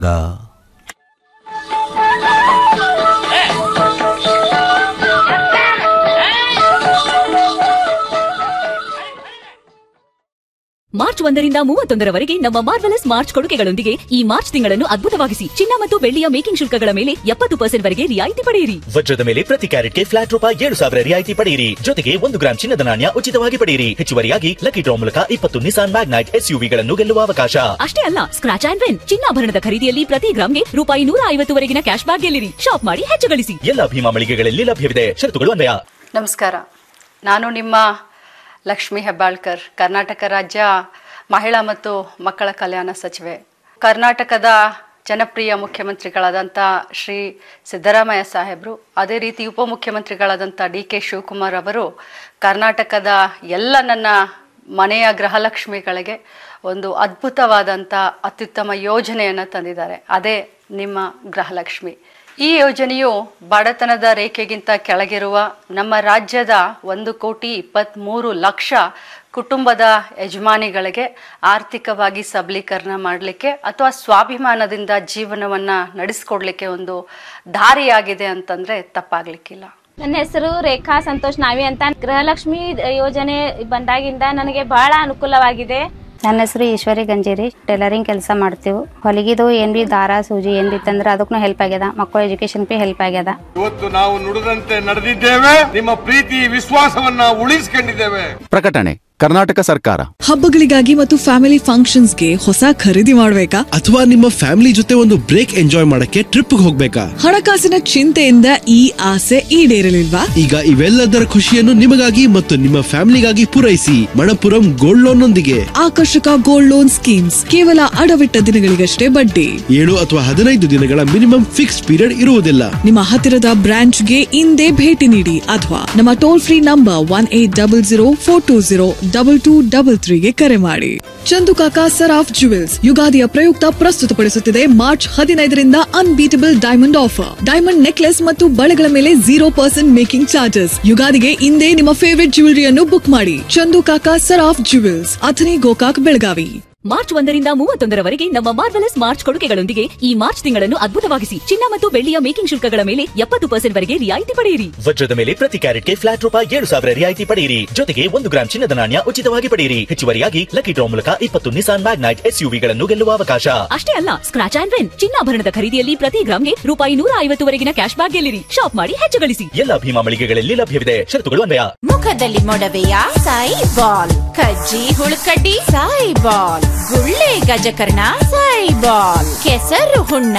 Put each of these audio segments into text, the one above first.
March ಒಂದರಿಂದ ಮೂವತ್ತೊಂದರವರೆಗೆ ನಮ್ಮ ಮಾರ್ವೆಲಸ್ ಮಾರ್ಚ್ ಕೊಡುಗೆಗಳೊಂದಿಗೆ ಈ ಮಾರ್ಚ್ ತಿಂಗಳನ್ನು ಅದ್ಭುತವಾಗಿಸಿ ಚಿನ್ನ ಮತ್ತು ಬೆಳ್ಳಿಯ ಮೇಕಿಂಗ್ ಶುಲ್ಕಗಳ ಮೇಲೆ ಎಪ್ಪತ್ತು ಪರ್ಸೆಂಟ್ ವರೆಗೆ ರಿಯಾಯಿತಿ ಪಡೆಯಿರಿ ವಜ್ರದ ಮೇಲೆ ಪ್ರತಿ ಕ್ಯಾರೆಟ್ಗೆ ಫ್ಲಾಟ್ ರೂಪಾಯಿ ಏಳು ಸಾವಿರ ರಿಯಾಯಿತಿ ಪಡೆಯಿರಿ ಜೊತೆಗೆ ಒಂದು ಗ್ರಾಂ ಚಿನ್ನದ ನಾಣ್ಯ ಉಚಿತವಾಗಿ ಪಡೆಯಿರಿ ಹೆಚ್ಚುವರಿಯಾಗಿ ಲಕ್ಕಿ ಡ್ರಾ ಮೂಲಕ ಇಪ್ಪತ್ತು ನಿಸಾನ್ ಮ್ಯಾಗ್ನೈಟ್ ಎಸ್ಯುವಿಗಳನ್ನು ಗೆಲ್ಲುವ ಅವಕಾಶ ಅಷ್ಟೇ ಅಲ್ಲ ಸ್ಕ್ರಾಚ್ ಆಂಡ್ ವಿನ್ ಚಿನ್ನಾಭರಣದ ಖರೀದಿಯಲ್ಲಿ ಪ್ರತಿ ಗ್ರಾಮ್ಗೆ ರೂಪಾಯಿ ನೂರ ಐವತ್ತುವರೆಗಿನ ಕ್ಯಾಶ್ ಬ್ಯಾಕ್ ಗೆಲ್ಲಿರಿ ಶಾಪ್ ಮಾಡಿ ಹೆಚ್ಚು ಗಳಿಸಿ ಎಲ್ಲ ಭೀಮಾ ಮಳಿಗೆಗಳಲ್ಲಿ ಲಭ್ಯವಿದೆ ಷರತ್ತುಗಳು ಅನ್ವಯ ನಮಸ್ಕಾರ ನಾನು ನಿಮ್ಮ ಲಕ್ಷ್ಮಿ ಹೆಬ್ಬಾಳ್ಕರ್ ಕರ್ನಾಟಕ ರಾಜ್ಯ ಮಹಿಳಾ ಮತ್ತು ಮಕ್ಕಳ ಕಲ್ಯಾಣ ಸಚಿವೆ ಕರ್ನಾಟಕದ ಜನಪ್ರಿಯ ಮುಖ್ಯಮಂತ್ರಿಗಳಾದಂಥ ಶ್ರೀ ಸಿದ್ದರಾಮಯ್ಯ ಸಾಹೇಬರು ಅದೇ ರೀತಿ ಉಪಮುಖ್ಯಮಂತ್ರಿಗಳಾದಂಥ ಡಿ ಕೆ ಶಿವಕುಮಾರ್ ಅವರು ಕರ್ನಾಟಕದ ಎಲ್ಲ ನನ್ನ ಮನೆಯ ಗೃಹಲಕ್ಷ್ಮಿಗಳಿಗೆ ಒಂದು ಅದ್ಭುತವಾದಂಥ ಅತ್ಯುತ್ತಮ ಯೋಜನೆಯನ್ನು ತಂದಿದ್ದಾರೆ ಅದೇ ನಿಮ್ಮ ಗೃಹಲಕ್ಷ್ಮಿ ಈ ಯೋಜನೆಯು ಬಡತನದ ರೇಖೆಗಿಂತ ಕೆಳಗಿರುವ ನಮ್ಮ ರಾಜ್ಯದ ಒಂದು ಕೋಟಿ ಇಪ್ಪತ್ತ್ಮೂರು ಲಕ್ಷ ಕುಟುಂಬದ ಯಜಮಾನಿಗಳಿಗೆ ಆರ್ಥಿಕವಾಗಿ ಸಬಲೀಕರಣ ಮಾಡಲಿಕ್ಕೆ ಅಥವಾ ಸ್ವಾಭಿಮಾನದಿಂದ ಜೀವನವನ್ನು ನಡೆಸ್ಕೊಡ್ಲಿಕ್ಕೆ ಒಂದು ದಾರಿಯಾಗಿದೆ ಅಂತಂದರೆ ತಪ್ಪಾಗಲಿಕ್ಕಿಲ್ಲ ನನ್ನ ಹೆಸರು ರೇಖಾ ಸಂತೋಷ್ ನಾವಿ ಅಂತ ಗೃಹಲಕ್ಷ್ಮಿ ಯೋಜನೆ ಬಂದಾಗಿಂದ ನನಗೆ ಬಹಳ ಅನುಕೂಲವಾಗಿದೆ ನನ್ನ ಹೆಸರು ಈಶ್ವರಿ ಗಂಜೇರಿ ಟೈಲರಿಂಗ್ ಕೆಲಸ ಮಾಡ್ತೀವಿ ಹೊಲಿಗಿದು ಏನ್ ಬಿ ದಾರ ಸೂಜಿ ಏನ್ ಬಿ ತಂದ್ರೆ ಅದಕ್ಕೂ ಹೆಲ್ಪ್ ಆಗ್ಯದ ಮಕ್ಕಳ ಎಜುಕೇಶನ್ ಬಿ ಹೆಲ್ಪ್ ಆಗ್ಯದ ಇವತ್ತು ನಾವು ನುಡಿದಂತೆ ನಡೆದಿದ್ದೇವೆ ನಿಮ್ಮ ಪ್ರೀತಿ ವಿಶ್ವಾಸವನ್ನ ಉಳಿಸಿಕೊಂಡಿದ್ದೇವೆ ಪ್ರಕಟಣೆ ಕರ್ನಾಟಕ ಸರ್ಕಾರ ಹಬ್ಬಗಳಿಗಾಗಿ ಮತ್ತು ಫ್ಯಾಮಿಲಿ ಫಂಕ್ಷನ್ಸ್ಗೆ ಹೊಸ ಖರೀದಿ ಮಾಡ್ಬೇಕಾ ಅಥವಾ ನಿಮ್ಮ ಫ್ಯಾಮಿಲಿ ಜೊತೆ ಒಂದು ಬ್ರೇಕ್ ಎಂಜಾಯ್ ಮಾಡಕ್ಕೆ ಟ್ರಿಪ್ ಹೋಗ್ಬೇಕಾ ಹಣಕಾಸಿನ ಚಿಂತೆಯಿಂದ ಈ ಆಸೆ ಈಡೇರಲಿಲ್ವಾ ಈಗ ಇವೆಲ್ಲದರ ಖುಷಿಯನ್ನು ನಿಮಗಾಗಿ ಮತ್ತು ನಿಮ್ಮ ಫ್ಯಾಮಿಲಿಗಾಗಿ ಪೂರೈಸಿ ಮಣಪುರಂ ಗೋಲ್ಡ್ ಲೋನ್ ನೊಂದಿಗೆ ಆಕರ್ಷಕ ಗೋಲ್ಡ್ ಲೋನ್ ಸ್ಕೀಮ್ಸ್ ಕೇವಲ ಅಡವಿಟ್ಟ ದಿನಗಳಿಗಷ್ಟೇ ಬಡ್ಡಿ ಏಳು ಅಥವಾ ಹದಿನೈದು ದಿನಗಳ ಮಿನಿಮಮ್ ಫಿಕ್ಸ್ ಪೀರಿಯಡ್ ಇರುವುದಿಲ್ಲ ನಿಮ್ಮ ಹತ್ತಿರದ ಬ್ರಾಂಚ್ಗೆ ಇಂದೇ ಭೇಟಿ ನೀಡಿ ಅಥವಾ ನಮ್ಮ toll free number one eight double zero four two zero double two double ತ್ರೀಗೆ ಕರೆ ಮಾಡಿ ಚಂದು ಕಾಕಾ ಸರಾಫ್ ಜುವೆಲ್ಸ್ ಯುಗಾದಿಯ ಪ್ರಯುಕ್ತ ಪ್ರಸ್ತುತಪಡಿಸುತ್ತಿದೆ ಮಾರ್ಚ್ ಹದಿನೈದರಿಂದ unbeatable diamond offer diamond necklace ಮತ್ತು ಬಳೆಗಳ ಮೇಲೆ ಜೀರೋ ಪರ್ಸೆಂಟ್ ಮೇಕಿಂಗ್ ಚಾರ್ಜಸ್ ಯುಗಾದಿಗೆ ಇಂದೇ ನಿಮ್ಮ ಫೇವರಿಟ್ ಜ್ಯುವೆಲರಿಯನ್ನು ಬುಕ್ ಮಾಡಿ ಚಂದು ಕಾಕಾ ಸರಾಫ್ ಜುವೆಲ್ಸ್ ಅಥನಿ ಗೋಕಾಕ್ ಬೆಳಗಾವಿ ಮಾರ್ಚ್ ಒಂದರಿಂದ ಮೂವತ್ತೊಂದರವರೆಗೆ ನಮ್ಮ ಮಾರ್ವೆಲಸ್ ಮಾರ್ಚ್ ಕೊಡುಗೆಗಳೊಂದಿಗೆ ಈ ಮಾರ್ಚ್ ತಿಂಗಳನ್ನು ಅದ್ಭುತವಾಗಿಸಿ ಚಿನ್ನ ಮತ್ತು ಬೆಳ್ಳಿಯ ಮೇಕಿಂಗ್ ಶುಲ್ಕಗಳ ಮೇಲೆ ಎಪ್ಪತ್ತು ಪರ್ಸೆಂಟ್ ವರೆಗೆ ರಿಯಾಯಿತಿ ಪಡೆಯಿರಿ ವಜ್ರದ ಮೇಲೆ ಪ್ರತಿ ಕ್ಯಾರೆಟ್ಗೆ ಫ್ಲಾಟ್ ರೂಪಾಯಿ ಏಳು ಸಾವಿರ ರಿಯಾಯಿತಿ ಪಡೆಯಿರಿ ಜೊತೆಗೆ ಒಂದು ಗ್ರಾಂ ಚಿನ್ನದ ನಾಣ್ಯ ಉಚಿತವಾಗಿ ಪಡೆಯಿರಿ ಹೆಚ್ಚುವರಿಯಾಗಿ ಲಕ್ಕಿ ಡ್ರಾ ಮೂಲಕ ಇಪ್ಪತ್ತು ನಿಸಾನ್ ಮ್ಯಾಗ್ನೈಟ್ ಎಸ್ಯುವಿಗಳನ್ನು ಗೆಲ್ಲುವ ಅವಕಾಶ ಅಷ್ಟೇ ಅಲ್ಲ ಸ್ಕ್ರಾಚ್ ಆಂಡ್ ವಿನ್ ಚಿನ್ನಾಭರಣದ ಖರೀದಿಯಲ್ಲಿ ಪ್ರತಿ ಗ್ರಾಮ್ಗೆ ರೂಪಾಯಿ ನೂರ ಐವತ್ತುವರೆಗಿನ ಕ್ಯಾಶ್ ಬ್ಯಾಕ್ ಗೆಲ್ಲಿರಿ ಶಾಪ್ ಮಾಡಿ ಹೆಚ್ಚು ಗಳಿಸಿ ಎಲ್ಲ ಭೀಮಾ ಮಳಿಗೆಗಳಲ್ಲಿ ಲಭ್ಯವಿದೆ ಷರತ್ತುಗಳು ಅನ್ವಯ ಮುಖದಲ್ಲಿ ಮೊಡವೆಯ ಸಾಯಿ ಬಾಲ್ ಕಜ್ಜಿ ಹುಳುಕಡ್ಡಿ ಸಾಯಿ ಬಾಲ್ ಗುಳ್ಳೆ ಗಜಕರ್ಣ ಸಾಯಿ ಬಾಲ್ ಕೆಸರು ಹುಣ್ಣ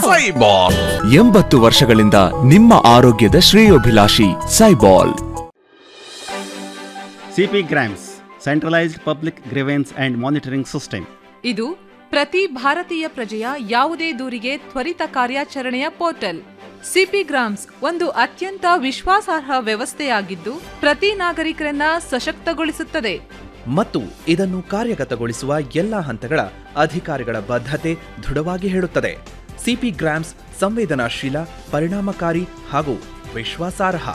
ಎಂಬತ್ತು ವರ್ಷಗಳಿಂದ ನಿಮ್ಮ ಆರೋಗ್ಯದ ಶ್ರೇಯೋಭಿಲಾಷಿ Saibal CP grams centralised public grievance and monitoring system ಇದು ಪ್ರತಿ ಭಾರತೀಯ ಪ್ರಜೆಯ ಯಾವುದೇ ದೂರಿಗೆ ತ್ವರಿತ ಕಾರ್ಯಾಚರಣೆಯ ಪೋರ್ಟಲ್ ಸಿಪಿ ಗ್ರಾಮ್ಸ್ ಒಂದು ಅತ್ಯಂತ ವಿಶ್ವಾಸಾರ್ಹ ವ್ಯವಸ್ಥೆಯಾಗಿದ್ದು ಪ್ರತಿ ನಾಗರಿಕರನ್ನ ಸಶಕ್ತಗೊಳಿಸುತ್ತದೆ ಮತ್ತು ಇದನ್ನು ಕಾರ್ಯಗತಗೊಳಿಸುವ ಎಲ್ಲ ಹಂತಗಳ ಅಧಿಕಾರಿಗಳ ಬದ್ಧತೆ ದೃಢವಾಗಿ ಹೇಳುತ್ತದೆ ಸಿಪಿ ಗ್ರಾಮ್ಸ್ ಸಂವೇದನಾಶೀಲ ಪರಿಣಾಮಕಾರಿ ಹಾಗೂ ವಿಶ್ವಾಸಾರ್ಹ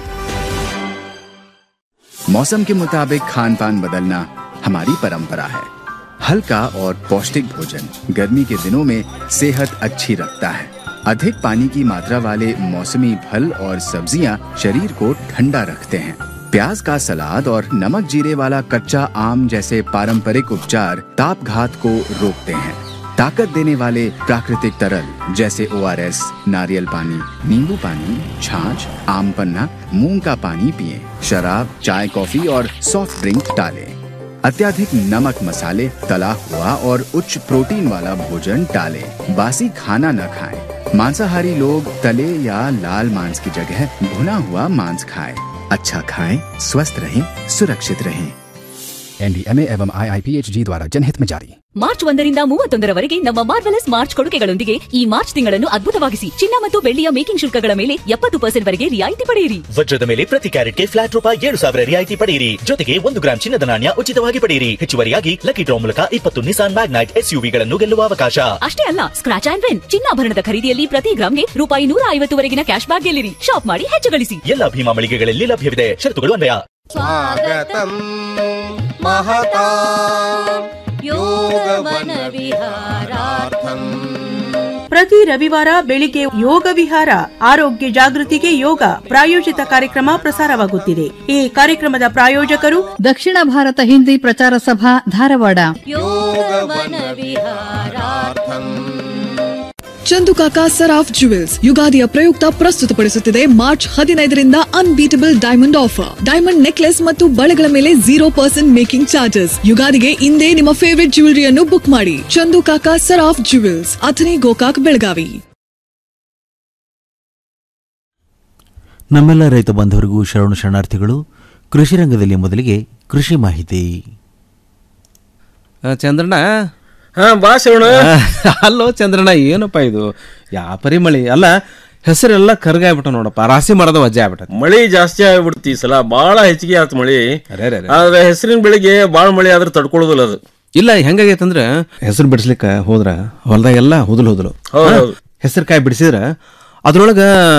मौसम के मुताबिक खान पान बदलना हमारी परंपरा है हल्का और पौष्टिक भोजन गर्मी के दिनों में सेहत अच्छी रखता है अधिक पानी की मात्रा वाले मौसमी फल और सब्जियां शरीर को ठंडा रखते हैं प्याज का सलाद और नमक जीरे वाला कच्चा आम जैसे पारंपरिक उपचार ताप घात को रोकते हैं ताकत देने वाले प्राकृतिक तरल जैसे ओ नारियल पानी नींबू पानी छाछ आम पन्ना मूंग का पानी पिए शराब चाय कॉफी और सॉफ्ट ड्रिंक टालें अत्याधिक नमक मसाले तला हुआ और उच्च प्रोटीन वाला भोजन टालें बासी खाना न खाएं मांसाहारी लोग तले या लाल मांस की जगह भुना हुआ मांस खाएं अच्छा खाएं स्वस्थ रहें सुरक्षित रहें एनडीएमए एवं आईआईपीएचजी द्वारा जनहित में जारी ಮಾರ್ಚ್ ಒಂದರಿಂದ ಮೂವತ್ತೊಂದರವರೆಗೆ ನಮ್ಮ ಮಾರ್ವೆಲಸ್ ಮಾರ್ಚ್ ಕೊಡುಗೆಗಳೊಂದಿಗೆ ಈ ಮಾರ್ಚ್ ತಿಂಗಳನ್ನು ಅದ್ಭುತವಾಗಿಸಿ ಚಿನ್ನ ಮತ್ತು ಬೆಳ್ಳಿಯ ಮೇಕಿಂಗ್ ಶುಲ್ಕಗಳ ಮೇಲೆ ಎಪ್ಪತ್ತು ಪರ್ಸೆಂಟ್ ವರೆಗೆ ರಿಯಾಯಿತಿ ಪಡೆಯಿರಿ ವಜ್ರದ ಮೇಲೆ ಪ್ರತಿ ಕ್ಯಾರೆಟ್ಗೆ ಫ್ಲಾಟ್ ರೂಪಾಯಿ ಏಳು ಸಾವಿರ ರಿಯಾಯಿತಿ ಪಡೆಯಿರಿ ಜೊತೆಗೆ ಒಂದು ಗ್ರಾಂ ಚಿನ್ನದ ನಾಣ್ಯ ಉಚಿತವಾಗಿ ಪಡೆಯಿರಿ ಹೆಚ್ಚುವರಿಯಾಗಿ ಲಕ್ಕಿ ಡ್ರಾ ಮೂಲಕ ಇಪ್ಪತ್ತು ನಿಸಾನ್ ಮ್ಯಾಗ್ನೈಟ್ ಎಸ್ಯುವಿಗಳನ್ನು ಗೆಲ್ಲುವ ಅವಕಾಶ ಅಷ್ಟೇ ಅಲ್ಲ ಸ್ಕ್ರಾಚ್ ಆಂಡ್ ವಿನ್ ಚಿನ್ನಾಭರಣದ ಖರೀದಿಯಲ್ಲಿ ಪ್ರತಿ ಗ್ರಾಮ್ಗೆ ರೂಪಾಯಿ ನೂರ ಐವತ್ತುವರೆಗಿನ ಕ್ಯಾಶ್ ಬ್ಯಾಕ್ ಗೆಲ್ಲಿರಿ ಶಾಪ್ ಮಾಡಿ ಹೆಚ್ಚು ಗಳಿಸಿ ಎಲ್ಲ ಭೀಮಾ ಮಳಿಗೆಗಳಲ್ಲಿ ಲಭ್ಯವಿದೆ ಷರತ್ತುಗಳು ಅನ್ವಯ स्वागतं महता योगवनविहारार्थम् ಪ್ರತಿ ರವಿವಾರ ಬೆಳಿಗ್ಗೆ ಯೋಗ ವಿಹಾರ ಆರೋಗ್ಯ ಜಾಗೃತಿಗೆ ಯೋಗ ಪ್ರಾಯೋಜಿತ ಕಾರ್ಯಕ್ರಮ ಪ್ರಸಾರವಾಗುತ್ತಿದೆ ಈ ಕಾರ್ಯಕ್ರಮದ ಪ್ರಾಯೋಜಕರು ದಕ್ಷಿಣ ಭಾರತ ಹಿಂದಿ ಪ್ರಚಾರ ಸಭಾ ಧಾರವಾಡ ಚಂದುಕಾಕ ಸರಾಫ್ ಜುವೆಲ್ಸ್ ಯುಗಾದಿಯ ಪ್ರಯುಕ್ತ ಪ್ರಸ್ತುತಪಡಿಸುತ್ತಿದೆ ಮಾರ್ಚ್ ಹದಿನೈದರಿಂದ unbeatable diamond offer diamond necklace ಮತ್ತು ಬಳೆಗಳ ಮೇಲೆ ಜೀರೋ ಪರ್ಸೆಂಟ್ ಮೇಕಿಂಗ್ ಚಾರ್ಜಸ್ ಯುಗಾದಿಗೆ ಇಂದೇ ನಿಮ್ಮ ಫೇವರಿಟ್ ಜ್ಯುವೆಲರಿಯನ್ನು ಬುಕ್ ಮಾಡಿ ಚಂದುಕಾಕ ಸರಾಫ್ ಜುವೆಲ್ಸ್ ಅಥನಿ ಗೋಕಾಕ್ ಬೆಳಗಾವಿ ನಮ್ಮೆಲ್ಲ ರೈತ ಬಾಂಧವರಿಗೂ ಶರಣು ಶರಣಾರ್ಥಿಗಳು ಕೃಷಿ ರಂಗದಲ್ಲಿ ಮೊದಲಿಗೆ ಕೃಷಿ ಮಾಹಿತಿ ಚಂದ್ರಣ್ಣ ಹಾ ಬಾ ಶರಣ ಅಲ್ಲೋ ಚಂದ್ರಣ್ಣ ಏನಪ್ಪ ಇದು ಯಾಪರಿ ಮಳಿ ಅಲ್ಲ ಹೆಸರೆಲ್ಲ ಕರ್ಗಾಯ್ಬಿಟ್ಟ ನೋಡಪ್ಪ ರಾಶಿ ಮಾಡೋದು ವಜ್ಜೆ ಆಗ್ಬಿಟ್ಟ ಮಳಿ ಜಾಸ್ತಿ ಆಗ್ಬಿಡ್ತಿ ಈ ಸಲ ಬಾಳ ಹೆಚ್ಚಿಗೆ ಆತ್ ಮಳಿ ಆದ್ರೆ ಹೆಸರಿನ ಬೆಳಿಗ್ಗೆ ಬಾಳ ಮಳಿ ಆದ್ರೆ ತಡ್ಕೊಳ್ಳೋದಿಲ್ಲ ಅದು ಇಲ್ಲ ಹೆಂಗಾಗೈತಂದ್ರ ಹೆಸರು ಬಿಡಿಸ್ಲಿಕ್ಕ ಹೋದ್ರ ಹೊಲದಾಗೆಲ್ಲ ಹುದಲು ಹುದಲು ಹೌದ್ ಹೌದ್. ಹೆಸರು ಕಾಯಿ ಬಿಡಿಸಿದ್ರ ಅದ್ರೊಳಗ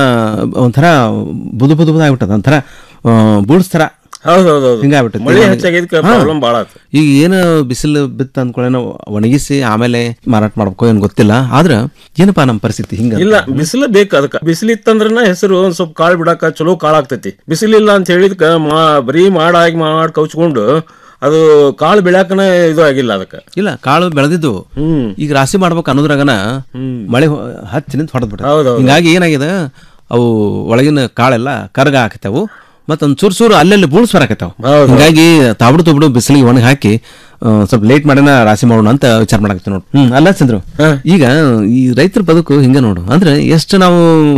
ಒಂಥರ ಬುದು ಬುದು ಬುದು ಆಗ್ಬಿಟ್ಟದ ಒಂಥರ ಬೂಡ್ಸ್ ಥರ ಹೌದೌದೌದು ಹಿಂಗಾಗ್ಬಿಟ್ಟೈತಿ ಮಳಿ ಹೆಚ್ಚಾಗಿದ್ಕ ಹಾ. ಪ್ರಾಬ್ಲಮ್ ಬಾಳ ಆತ್ ಈಗ ಏನು ಬಿಸಿಲು ಬಿತ್ತ ಅಂದ್ಕೊಳ್ಳೇನೋ ಒಣಗಿಸಿ ಆಮೇಲೆ ಮಾರಾಟ ಮಾಡ್ಬೇಕು ಏನು ಗೊತ್ತಿಲ್ಲ ಆದ್ರ ಏನಪ್ಪಾ ನಮ್ಮ ಪರಿಸ್ಥಿತಿ ಹಿಂಗ ಇಲ್ಲ ಬಿಸಿಲು ಬೇಕು ಅದಕ್ಕ ಬಿಸಿಲು ಇತ್ತಂದ್ರನ ಹೆಸರು ಒಂದ್ ಸ್ವಲ್ಪ ಕಾಳು ಬಿಡಾಕ ಚಲೋ ಕಾಳು ಆಗ್ತೈತಿ ಬಿಸಿಲಿಲ್ಲ ಅಂತ ಹೇಳಿದ್ಕ ಮಾ ಬರೀ ಮಾಡಾಗಿ ಮಾಡ್ ಕೌಚ್ಕೊಂಡು ಅದು ಕಾಳು ಬೆಳ್ಯಾಕನ ಇದು ಆಗಿಲ್ಲ ಅದಕ್ಕ ಇಲ್ಲ ಕಾಳು ಬೆಳೆದಿದ್ದು ಈಗ ರಾಶಿ ಮಾಡ್ಬೇಕು ಅನ್ನೋದ್ರಾಗನ ಮಳೆ ಹೊ- ಹತ್ತಿ ನಿಂತು ಹೊಡೆದ್ಬಿಟ್ಟ ಹೌದೌದು. ಹಿಂಗಾಗಿ ಏನಾಗಿದೆ ಅವು ಒಳಗಿನ ಕಾಳೆಲ್ಲ ಕರ್ಗ ಹಾಕತ್ತವು ಮತ್ತೊಂದು ಚೂರು ಚೂರು ಅಲ್ಲೆಲ್ಲಿ ಬೂಳ್ಸ್ ಬರಾಕತ್ತಾವ ಹೌದು. ಹಿಂಗಾಗಿ ತಾಬಡು ತುಬಡು ಬಿಸಿಲಿಗೆ ಒಣಗಿ ಹಾಕಿ ಆ, ಸ್ವಲ್ಪ ಲೇಟ್ ಮಾಡಿನ ರಾಶಿ ಮಾಡೋಣ ಅಂತ ವಿಚಾರ ಮಾಡಕತ್ತಿ ನೋಡು ಹ್ಮ್ ಅಲ್ಲ ಚಂದ್ರು ಈಗ ಈ ರೈತರ ಬದುಕು ಹಿಂಗೆ ನೋಡು ಅಂದ್ರೆ ಎಷ್ಟು ನಾವು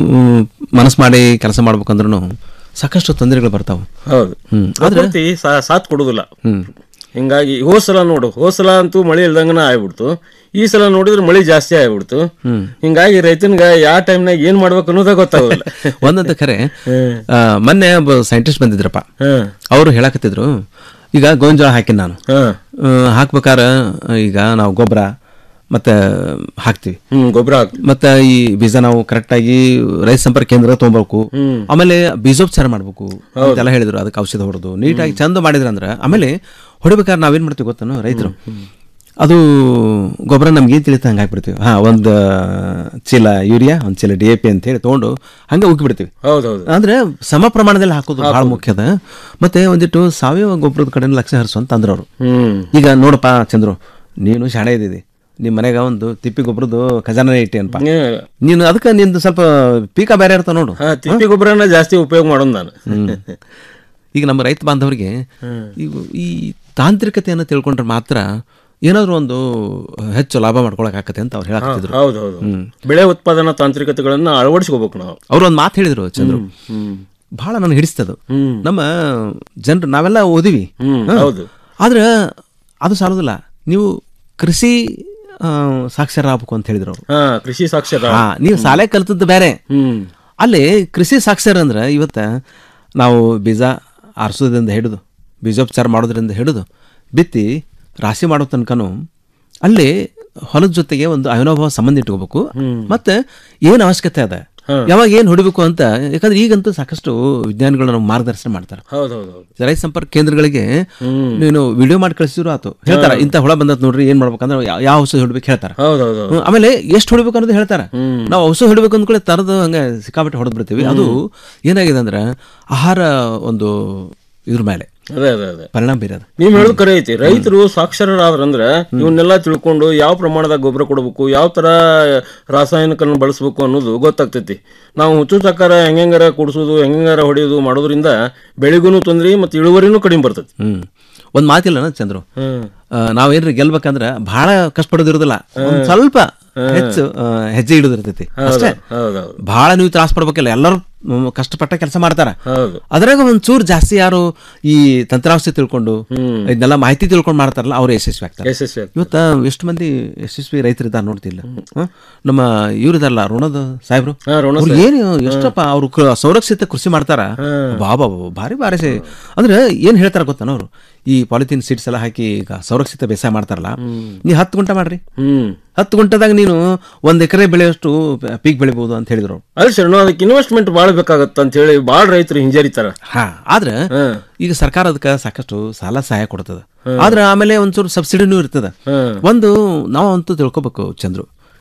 ಮನಸ್ಸು ಮಾಡಿ ಕೆಲಸ ಮಾಡ್ಬೇಕಂದ್ರೂ ಸಾಕಷ್ಟು ತೊಂದರೆಗಳು ಬರ್ತಾವ ಹೌದು ಹ್ಮ್ ಆದ್ರೆ ಪ್ರಕೃತಿ ಸಾ- ಸಾಥ್ ಕೊಡುದಿಲ್ಲ ಹ್ಮ್ ಹಿಂಗಾಗಿ ಹೋದ್ ಸಲ ನೋಡು ಹೋದ್ ಸಲ ಅಂತೂ ಮಳೆ ಇಲ್ದಂಗನ ಆಗ್ಬಿಡ್ತು ಈ ಸಲ ನೋಡಿದ್ರೆ ಮಳಿ ಜಾಸ್ತಿ ಆಗ್ಬಿಡ್ತು ಹ್ಮ್. ಹಿಂಗಾಗಿ ರೈತನ್ಗ ಯಾವ ಟೈಮ್ನಾಗ ಏನ್ ಮಾಡ್ಬೇಕು ಅನ್ನೋದೇ ಗೊತ್ತಾಗೋದಿಲ್ಲ ಒಂದಂತ ಖರೆ ಆ, ಮೊನ್ನೆ ಒಬ್ಬ ಸೈಂಟಿಸ್ಟ್ ಬಂದಿದ್ರಪ್ಪ ಅವರು ಹೇಳಕತ್ತಿದ್ರು ಈಗ ಗೋಂಜಾಳ ಹಾಕಿನ ನಾನು ಆ, ಹಾಕ್ಬೇಕಾರ ಈಗ ನಾವು ಗೊಬ್ಬರ ಮತ್ತೆ ಹಾಕ್ತಿವಿ ಹ್ಮ್ ಗೊಬ್ಬರ ಮತ್ತೆ ಈ ಬೀಜ ನಾವು ಕರೆಕ್ಟ್ ಆಗಿ ರೈತ ಸಂಪರ್ಕ ಕೇಂದ್ರ ತೊಗೊಬೇಕು ಹ್ಮ್. ಆಮೇಲೆ ಬೀಜೋಪಚಾರ ಮಾಡ್ಬೇಕು ಅಂತೆಲ್ಲ ಹೇಳಿದ್ರು ಅದಕ್ಕೆ ಔಷಧ ಹೊಡೆದು ನೀಟಾಗಿ ಚಂದ ಮಾಡಿದ್ರ ಅಂದ್ರ ಆಮೇಲೆ ಹೊಡಿಬೇಕಾದ್ರೆ ನಾವೇನ್ ಮಾಡ್ತೀವಿ ಗೊತ್ತೇನು ರೈತರು ಅದು ಗೊಬ್ಬರ ನಮ್ಗೆ ಏನ್ ತಿಳಿತ ಹಂಗೆ ಹಾಕ್ಬಿಡ್ತೀವಿ ಹಾ ಒಂದು ಚೀಲ ಯೂರಿಯಾ ಒಂದು ಚೀಲ ಡಿ ಎ ಪಿ ಅಂತ ಹೇಳಿ ತೊಗೊಂಡು ಹಂಗೆ ಉಗ್ಗಿಬಿಡ್ತೀವಿ ಹೌದೌದು ಅಂದ್ರೆ ಸಮ ಪ್ರಮಾಣದಲ್ಲಿ ಹಾಕೋದು ಬಹಳ ಮುಖ್ಯದ ಮತ್ತೆ ಒಂದಿಟ್ಟು ಸಾವಯವ ಗೊಬ್ಬರದ ಕಡೆ ಲಕ್ಷ್ಯ ಹರಿಸು ಅಂತ ಅಂದ್ರು ಅವರು ಹ್ಮ್ ಈಗ ನೋಡಪ್ಪ ಚಂದ್ರು ನೀನು ಶಾಣೆ ಇದ್ದಿದಿ ನಿಮ್ಮ ಮನೆಗೆ ಒಂದು ತಿಪ್ಪಿ ಗೊಬ್ಬರದ್ದು ಖಜಾನೆ ಇಟ್ಟಿ ಅನ್ಪ ನೀನು ಅದಕ್ಕೆ ನಿಂದು ಸ್ವಲ್ಪ ಪೀಕ ಬೇರೆ ಇರ್ತಾವ ನೋಡು ಹಾ ತಿಪ್ಪಿ ಗೊಬ್ಬರನ ಜಾಸ್ತಿ ಉಪಯೋಗ ಮಾಡೋದು ನಾನು ಹ್ಮ್. ಈಗ ನಮ್ಮ ರೈತ ಬಾಂಧವರಿಗೆ ಈಗ ಈ ತಾಂತ್ರಿಕತೆಯನ್ನು ತಿಳ್ಕೊಂಡ್ರೆ ಮಾತ್ರ ಏನಾದ್ರು ಒಂದು ಹೆಚ್ಚು ಲಾಭ ಮಾಡ್ಕೊಳಕ್ ಆಕತೆ ಅಂತ ಅವ್ರು ಹೇಳಕ್ತಿದ್ರು ಹೌದು ಹೌದು ಬೆಳೆ ಉತ್ಪಾದನಾ ತಾಂತ್ರಿಕತೆಗಳನ್ನ ಅಳವಡಿಸ್ಕೋಬೇಕು ನಾವು ಅವ್ರು ಒಂದು ಮಾತು ಹೇಳಿದ್ರು ಚಂದ್ರು ಬಹಳ ನನಗೆ ಹಿಡಿಸ್ತದು ನಮ್ಮ ಜನರು ನಾವೆಲ್ಲ ಓದಿವಿ ಹ? ಹೌದು. ಆದ್ರೆ ಅದು ಸಾಲೋದಿಲ್ಲ ನೀವು ಕೃಷಿ ಆ, ಸಾಕ್ಷರ ಆಗ್ಬೇಕು ಅಂತ ಹೇಳಿದ್ರು ಅವ್ರು ಹಾ ಕೃಷಿ ಸಾಕ್ಷರ ಹಾ ನೀವು ಶಾಲೆ ಕಲ್ತದ್ದು ಬೇರೆ ಹ್ಮ್ ಅಲ್ಲಿ ಕೃಷಿ ಸಾಕ್ಷರ ಅಂದ್ರೆ ಇವತ್ತ ನಾವು ಬೀಜ ಆರಿಸೋದ್ರಿಂದ ಹಿಡಿದು ಬೀಜೋಪಚಾರ ಮಾಡೋದ್ರಿಂದ ಹಿಡಿದು ಬಿತ್ತಿ ರಾಶಿ ಮಾಡೋ ತನಕನು ಅಲ್ಲಿ ಹೊಲದ ಜೊತೆಗೆ ಒಂದು ಅವಿನಾಭಾವ ಸಂಬಂಧ ಇಟ್ಕೋಬೇಕು ಮತ್ತೆ ಏನು ಅವಶ್ಯಕತೆ ಅದ ಯಾವಾಗ ಏನು ಹೊಡಿಬೇಕು ಅಂತ ಯಾಕಂದ್ರೆ ಈಗಂತೂ ಸಾಕಷ್ಟು ವಿಜ್ಞಾನಿಗಳು ನಮ್ಗೆ ಮಾರ್ಗದರ್ಶನ ಮಾಡ್ತಾರೆ ಹೌದು ಹೌದು ಹೌದು ರೈತ ಸಂಪರ್ಕ ಕೇಂದ್ರಗಳಿಗೆ ನೀನು ವಿಡಿಯೋ ಮಾಡಿ ಕಳಿಸಿದ್ರು ಆತು ಹೇಳ್ತಾರ ಇಂಥ ಹುಳ ಬಂದತ್ ನೋಡ್ರಿ ಏನ್ ಮಾಡ್ಬೇಕಂದ್ರೆ ಯಾ- ಯಾವ ಔಷಧ ಹೊಡ್ಬೇಕು ಹೇಳ್ತಾರ ಹೌದೌದು ಹ್ಮ್, ಆಮೇಲೆ ಎಷ್ಟು ಹೊಡಿಬೇಕು ಅನ್ನೋದು ಹೇಳ್ತಾರ ನಾವು ಔಷಧ ಹೊಡಿಬೇಕು ಅಂದ್ಕೊಳ್ಳಿ ತರದು ಹಂಗೆ ಸಿಕ್ಕಾಪಟ್ಟೆ ಹೊಡೆದ್ ಬಿಡ್ತೀವಿ ಅದು ಏನಾಗಿದೆ ಅಂದ್ರೆ ಆಹಾರ ಒಂದು ಇದ್ರ ಮೇಲೆ ಅದೇ ಅದೇ ಅದೇ ಪರಿಣಾಮ ಬೀರೋದು ನೀವ್ ಹೇಳೋದು ಕರೆ ಐತಿ ರೈತರು ಸಾಕ್ಷರರಾದ್ರಂದ್ರ ಇವನ್ನೆಲ್ಲ ತಿಳ್ಕೊಂಡು ಯಾವ ಪ್ರಮಾಣದಾಗ ಗೊಬ್ಬರ ಕೊಡಬೇಕು ಯಾವ ತರ ರಾಸಾಯನಿಕನ ಬಳಸಬೇಕು ಅನ್ನೋದು ಗೊತ್ತಾಗ್ತೈತಿ ನಾವು ಹುಚ್ಚುಚಕ್ಕಾರ ಹೆಂಗಾರ ಕುಡಿಸೋದು ಹೆಂಗಾರ ಹೊಡೆಯೋದು ಮಾಡೋದ್ರಿಂದ ಬೆಳೆಗೂ ತೊಂದ್ರೆ ಮತ್ತೆ ಇಳುವರಿನೂ ಕಡಿಮೆ ಬರ್ತೈತಿ ಹ್ಮ್ ಒಂದ್ ಮಾತಿಲ್ಲ ಚಂದ್ರು ಆ, ನಾವೇನ್ರಿ ಗೆಲ್ಬೇಕಂದ್ರ ಬಹಳ ಕಷ್ಟಪಡೋದಿರೋದಿಲ್ಲ ಒಂದ್ ಸ್ವಲ್ಪ ಹೆಚ್ಚು ಆ, ಹೆಜ್ಜೆ ಇಡೋದಿರ್ತೈತಿ ಅಷ್ಟೇ ಹೌದೌದು ಬಹಳ ನೀವು ತ್ರಾಸ ಪಡ್ಬೇಕಿಲ್ಲ ಎಲ್ಲರೂ ಮ್, ಕಷ್ಟಪಟ್ಟ ಕೆಲಸ ಮಾಡ್ತಾರ ಹೌದು ಅದ್ರಾಗ ಒಂದ್ ಚೂರು ಜಾಸ್ತಿ ಯಾರು ಈ ತಂತ್ರಾಂಶ ತಿಳ್ಕೊಂಡು ಇದನ್ನೆಲ್ಲ ಮಾಹಿತಿ ತಿಳ್ಕೊಂಡು ಮಾಡ್ತಾರಲ್ಲ ಅವ್ರು ಯಶಸ್ವಿ ಆಗ್ತಾರೆ ಯಶಸ್ವಿ ಆಗ್ತಾರೆ. ಇವತ್ತ ಎಷ್ಟು ಮಂದಿ ಯಶಸ್ವಿ ರೈತರಿದ್ದಾರೆ ನೋಡ್ತಿಲ್ಲ ಹ? ನಮ್ಮ ಇವ್ರಿದಾರಲ್ಲ ಋಣದ ಸಾಹೇಬ್ರು ಋಣ ಅವ್ರು ಸಾಹೇಬ್. ಏನು ಎಷ್ಟಪ್ಪ ಅವ್ರು ಕ- ಸಂರಕ್ಷಿತ ಕೃಷಿ ಮಾಡ್ತಾರ ಬಾಬಾ ಭಾರಿ ಭಾರಿ ಸೇ- ಅಂದ್ರೆ ಏನ್ ಹೇಳ್ತಾರ ಗೊತ್ತಾನ ಅವ್ರು ಈ ಪಾಲಿಥಿನ್ ಸೀಡ್ಸ್ ಎಲ್ಲ ಹಾಕಿ ಈಗ ಸಂರಕ್ಷಿತ ಬೇಸಾಯ ಮಾಡ್ತಾರಲ್ಲ ನೀ ಹತ್ತು ಗುಂಟ ಮಾಡ್ರಿ ಹ್ಮ್ ಹತ್ತು ಗುಂಟದಾಗ ನೀನು ಒಂದ್ ಎಕರೆ ಬೆಳೆಯಷ್ಟು ಪೀಕ್ ಬೆಳಿಬಹುದು ಅಂತ ಹೇಳಿದ್ರು ಅವ್ರು. ಅಲ್ಲ ಶರಣು ಅದಕ್ಕೆ ಇನ್ವೆಸ್ಟ್ಮೆಂಟ್ ಭಾಳ ಬೇಕಾಗತ್ತ ಅಂತ ಹೇಳಿ ಭಾಳ ರೈತರು ಹಿಂಜರಿತಾರ ಹಾ ಆದ್ರೆ ಈಗ ಸರ್ಕಾರ ಅದಕ್ಕೆ ಸಾಕಷ್ಟು ಸಾಲ ಸಹಾಯ ಕೊಡ್ತದ ಆದ್ರೆ ಆಮೇಲೆ ಒಂಚೂರು ಸಬ್ಸಿಡಿನೂ ಇರ್ತದ ಒಂದು ನಾವು ಅಂತೂ ತಿಳ್ಕೊಬೇಕು ಚಂದ್ರು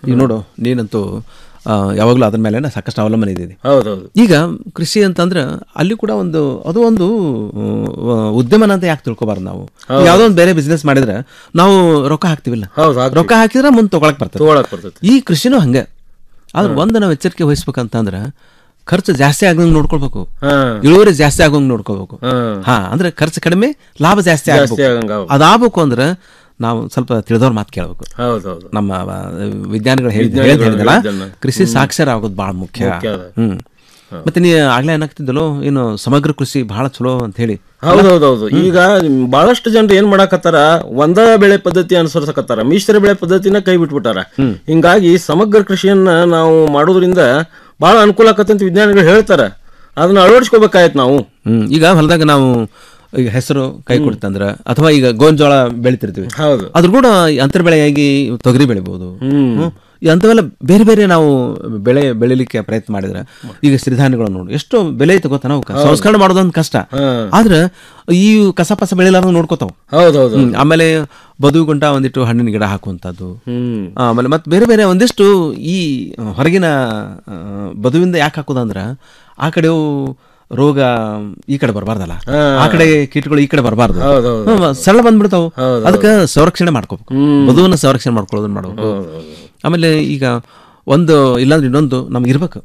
ಈಗ ನೋಡು ನೀನಂತೂ ಆ, ಯಾವಾಗಲೂ ಅದ್ರ ಮೇಲೆ ಸಾಕಷ್ಟು ಅವಲಂಬನೆ ಇದೆ ಹೌದೌದು ಈಗ ಕೃಷಿ ಅಂತಂದ್ರೆ ಅಲ್ಲಿ ಕೂಡ ಒಂದು ಅದು ಒಂದು ಆ, ಉದ್ಯಮನ ಅಂತ ಯಾಕೆ ತಿಳ್ಕೊಬಾರ್ದು ನಾವು ಹೌದು. ಯಾವುದೋ ಒಂದು ಬೇರೆ ಬಿಸ್ನೆಸ್ ಮಾಡಿದ್ರೆ ನಾವು ರೊಕ್ಕ ಹಾಕ್ತಿವಿಲ್ಲ ಹೌದು, ಹಾಕ್ತೀವಿ. ರೊಕ್ಕ ಹಾಕಿದ್ರೆ ಮುಂದೆ ತಗೊಳಕ್ ಬರ್ತದೆ ತಗೊಳಕ್ ಬರ್ತೈತಿ. ಈ ಕೃಷಿನೂ ಹಂಗೆ ಆದ್ರೆ ಒಂದು ನಾವು ಎಚ್ಚರಿಕೆ ವಹಿಸ್ಬೇಕಂತಂದ್ರೆ ಖರ್ಚು ಜಾಸ್ತಿ ಆಗಂಗ್ ನೋಡ್ಕೊಳ್ಬೇಕು ಇಳುವರಿ ಜಾಸ್ತಿ ಆಗೋಂಗ್ ನೋಡ್ಕೋಬೇಕು ಹಾ ಅಂದ್ರೆ ಖರ್ಚು ಕಡಿಮೆ ಲಾಭ ಜಾಸ್ತಿ ಜಾಸ್ತಿ ಆಗ್ಬೇಕು ಆಗಂಗ್ ಆಗ್ಬೇಕು. ಅದಾಗಬೇಕು ಅಂದ್ರೆ ನಾವು ಸ್ವಲ್ಪ ತಿಳಿದವ್ರ ಮಾತು ಕೇಳಬೇಕು ಹೌದೌದು ನಮ್ಮ ಆ, ವಿಜ್ಞಾನಿಗಳು ಹೇಳಿದ ವಿಜ್ಞಾನಿಗಳು ಹೇಳಿದ್ರಲ್ಲ ಹೇಳಿದ್ದನ್ನ. ಕೃಷಿ ಹ್ಮ್. ಸಾಕ್ಷರ ಆಗೋದು ಬಹಳ ಮುಖ್ಯ ಮುಖ್ಯ ಅದ. ಹ್ಮ್ ಮತ್ತೆ ನೀ ಆಗ್ಲೇ ಏನಾಗ್ತಿದ್ದಲೋ ಏನು ಸಮಗ್ರ ಕೃಷಿ ಬಹಳ ಚಲೋ ಅಂತ ಹೇಳಿ ಹೌದೌದೌದು ಈಗ ಬಹಳಷ್ಟು ಜನರು ಏನ್ ಮಾಡಾಕತ್ತಾರ ಒಂದ ಬೆಳೆ ಪದ್ಧತಿ ಅನುಸರಿಸಕತ್ತಾರ ಮಿಶ್ರ ಬೆಳೆ ಪದ್ಧತಿನ ಕೈ ಬಿಟ್ಬಿಟ್ಟಾರ ಹಿಂಗಾಗಿ ಸಮಗ್ರ ಕೃಷಿಯನ್ನ ನಾವು ಮಾಡೋದ್ರಿಂದ ಬಹಳ ಅನುಕೂಲ ಆಕತ್ತೆ ಅಂತ ವಿಜ್ಞಾನಿಗಳು ಹೇಳ್ತಾರ ಅದನ್ನ ಅಳವಡಿಸ್ಕೋಬೇಕಾಯ್ತು ನಾವು ಹ್ಮ್ ಈಗ ಹೊಲದಾಗ ನಾವು ಈಗ ಹೆಸರು ಕೈ ಕೊಡ್ತಂದ್ರ ಅಥವಾ ಈಗ ಗೋಂಜೋಳ ಬೆಳಿತಿರ್ತೀವಿ ಹೌದು ಅದ್ರ ಕೂಡ ಅಂತರ ಬೆಳೆಯಾಗಿ ತೊಗರಿ ಬೆಳಿಬಹುದು ಹ್ಮ್. ಈ ಅಂಥವೆಲ್ಲ ಬೇರೆ ಬೇರೆ ನಾವು ಬೆಳೆ ಬೆಳಿಲಿಕ್ಕೆ ಪ್ರಯತ್ನ ಮಾಡಿದ್ರೆ ಈಗ ಸಿರಿಧಾನ್ಯಗಳು ನೋಡು ಎಷ್ಟು ಬೆಲೆ ಐತೆ ಗೊತ್ತಾ ನಾವು ಹೌದು. ಸಂಸ್ಕರಣೆ ಮಾಡೋದೊಂದು ಕಷ್ಟ ಆದ್ರೆ ಈ ಕಸ ಪಸ ಬೆಳಿಲಾರ್ದು ನೋಡ್ಕೋತಾವ ಹೌದೌದು ಹ್ಮ್. ಆಮೇಲೆ ಬದು ಗುಂಟ ಒಂದಿಟ್ಟು ಹಣ್ಣಿನ ಗಿಡ ಹಾಕುವಂಥದ್ದು ಹ್ಮ್ ಆಮೇಲೆ ಮತ್ತೆ ಬೇರೆ ಬೇರೆ ಒಂದಿಷ್ಟು ಈ ಹೊರಗಿನ ಆ, ಬದುವಿಂದ ಯಾಕೆ ಹಾಕೋದಂದ್ರ ಆ ಕಡೆವು ರೋಗ ಈ ಕಡೆ ಬರಬಾರ್ದಲ್ಲ ಹಾ. ಆ ಕಡೆ ಕೀಟಗಳು ಈ ಕಡೆ ಬರಬಾರ್ದು ಹೌದೌದು. ಸರಳ ಬಂದ್ಬಿಡ್ತಾವು ಹೌದೌದು. ಅದಕ್ಕೆ ಸಂರಕ್ಷಣೆ ಮಾಡ್ಕೋಬೇಕು ಹ್ಮ್. ಬದುವನ್ನ ಸಂರಕ್ಷಣೆ ಮಾಡ್ಕೊಳ್ಳೋದನ್ನ ಮಾಡ್ಬೇಕು ಆಮೇಲೆ ಈಗ ಒಂದು ಇಲ್ಲಾಂದ್ರೆ ಇನ್ನೊಂದು ನಮ್ಗೆ ಇರ್ಬೇಕು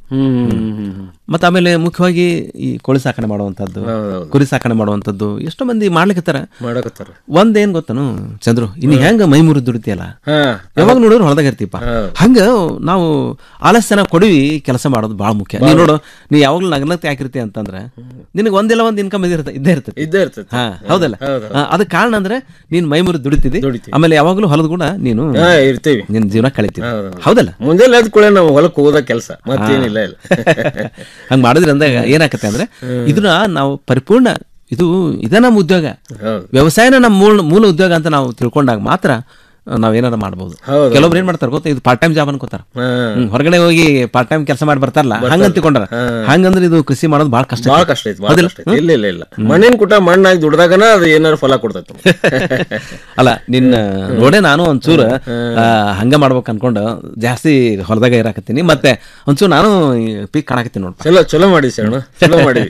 ಮತ್ತೆ ಆಮೇಲೆ ಮುಖ್ಯವಾಗಿ ಈ ಕೋಳಿ ಸಾಕಣೆ ಮಾಡುವಂಥದ್ದು ಹೌದೌದು. ಕುರಿ ಸಾಕಣೆ ಮಾಡುವಂಥದ್ದು ಎಷ್ಟೋ ಮಂದಿ ಮಾಡ್ಲಿಕ್ಕತ್ತಾರ ಮಾಡಕತ್ತಾರ ಒಂದೇನ್ ಗೊತ್ತನು ಚಂದ್ರು ಇನ್ನು ಹೆಂಗ ಮೈ ಮುರಿದು ದುಡಿತಿಯಲ್ಲ ಹಾ. ಯಾವಾಗ ನೋಡಿದ್ರು ಹೊಲದಾಗ ಇರ್ತೀಪ ಹಂಗ ನಾವು ಆಲಸ್ಯನ ಕೊಡವಿ ಕೆಲಸ ಮಾಡೋದು ಬಹಳ ಮುಖ್ಯ ನೀ ನೋಡು ನೀ ಯಾವಾಗ್ಲೂ ನಗನತೆ ಹಾಕಿರ್ತಿ ಅಂತಂದ್ರೆ ನಿನಗೆ ಒಂದಿಲ್ಲ ಒಂದ್ ಇನ್ಕಮ್ ಇದಿರ್ತ ಇದ್ದೇ ಇರ್ತದೆ ಇದ್ದೇ ಇರ್ತೈತಿ ಹಾ ಹೌದಲ್ಲ ಹೌದು. ಆ, ಅದಕ್ಕೆ ಕಾರಣ ಅಂದ್ರೆ ನೀನ್ ಮೈ ಮುರಿದು ದುಡಿತಿದ್ದಿ ಆಮೇಲೆ ಯಾವಾಗ್ಲೂ ಹೊಲದ ಕೂಡ ನೀನು ಹಾ, ಇರ್ತೀವಿ. ನಿನ್ ಜೀವನ ಕಳಿತೀವಿ ಹೌದಲ್ಲ ಮುಂಜಾನೆ ಎದ್ದ ಕೂಡಲೇ ನಾವು ಹೊಲಕ್ಕೆ ಹೋಗೋದ ಕೆಲಸ ಮತ್ತೇನಿಲ್ಲ ಇಲ್ಲ ಹಂಗ್ ಮಾಡಿದ್ರೆ ಅಂದಾಗ ಏನಾಕತ್ತೆ ಅಂದ್ರೆ ಇದನ್ನ ನಾವು ಪರಿಪೂರ್ಣ ಇದು ಇದ ನಮ್ಮ ಉದ್ಯೋಗ ಹೌದು. ವ್ಯವಸಾಯನ ನಮ್ಮ ಮೂಲ ಮೂಲ ಉದ್ಯೋಗ ಅಂತ ನಾವು ತಿಳ್ಕೊಂಡಾಗ ಮಾತ್ರ ನಾವ್ ಏನಾರ ಮಾಡ್ಬೋದು ಹೌದು. ಕೆಲವೊಬ್ರು ಏನ್ ಮಾಡ್ತಾರೆ ಗೊತ್ತಾ ಇದು ಪಾರ್ಟ್ ಟೈಮ್ ಜಾಬ್ ಅನ್ಕೋತಾರ ಹಾ. ಹ್ಮ್, ಹೊರಗಡೆ ಹೋಗಿ ಪಾರ್ಟ್ ಟೈಮ್ ಕೆಲಸ ಮಾಡಿ ಬರ್ತಾರಲ್ಲ ಬರ್ತಾರೆ. ಹಂಗ ಅಂತಿಕೊಂಡ್ರ ಹಾ. ಹಂಗಂದ್ರೆ ಇದು ಕೃಷಿ ಮಾಡೋದು ಬಹಳ ಕಷ್ಟ ಬಹಳ ಕಷ್ಟ ಐತಿ ಬಹಳ ಹೌದಿಲ್ಲ? ಕಷ್ಟ ಐತಿ ಇಲ್ಲ ಇಲ್ಲ ಇಲ್ಲ ಮಣ್ಣಿನ ಕುಟ ಮಣ್ಣಾಗಿ ದುಡ್ದಾಗನ ಅದು ಏನಾರು ಫಲ ಕೊಡ್ತೈತಿ ಅಲ್ಲ ನಿನ್ನ ನೋಡೇ ನಾನು ಒಂಚೂರು ಆ, ಹಂಗ ಮಾಡ್ಬೇಕು ಅನ್ಕೊಂಡು ಜಾಸ್ತಿ ಹೊಲದಾಗ ಇರಾಕತ್ತೀನಿ ಮತ್ತೆ ಒಂಚೂರು ನಾನು ಪೀಕ್ ಕಾಣಕತ್ತೀನಿ ನೋಡ್ಪ ಚಲೋ ಚಲೋ ಮಾಡಿ ಶರಣ ಚಲೋ ಮಾಡಿ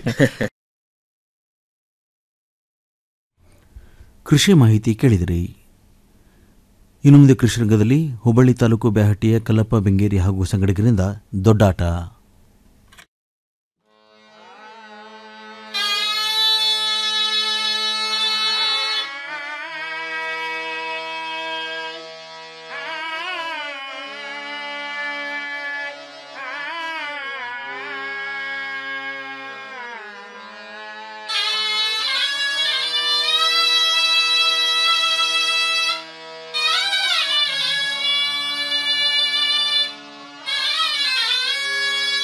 ಕೃಷಿ ಮಾಹಿತಿ ಕೇಳಿದಿರಿ ಇನ್ನು ಮುಂದೆ ಕೃಷಿ ರಂಗದಲ್ಲಿ ಹುಬ್ಬಳ್ಳಿ ತಾಲೂಕು ಬ್ಯಾಹಟ್ಟಿಯ ಕಲ್ಲಪ್ಪ ಬೆಂಗೇರಿ ಹಾಗೂ ಸಂಗಡಿಗರಿಂದ ದೊಡ್ಡಾಟ Thank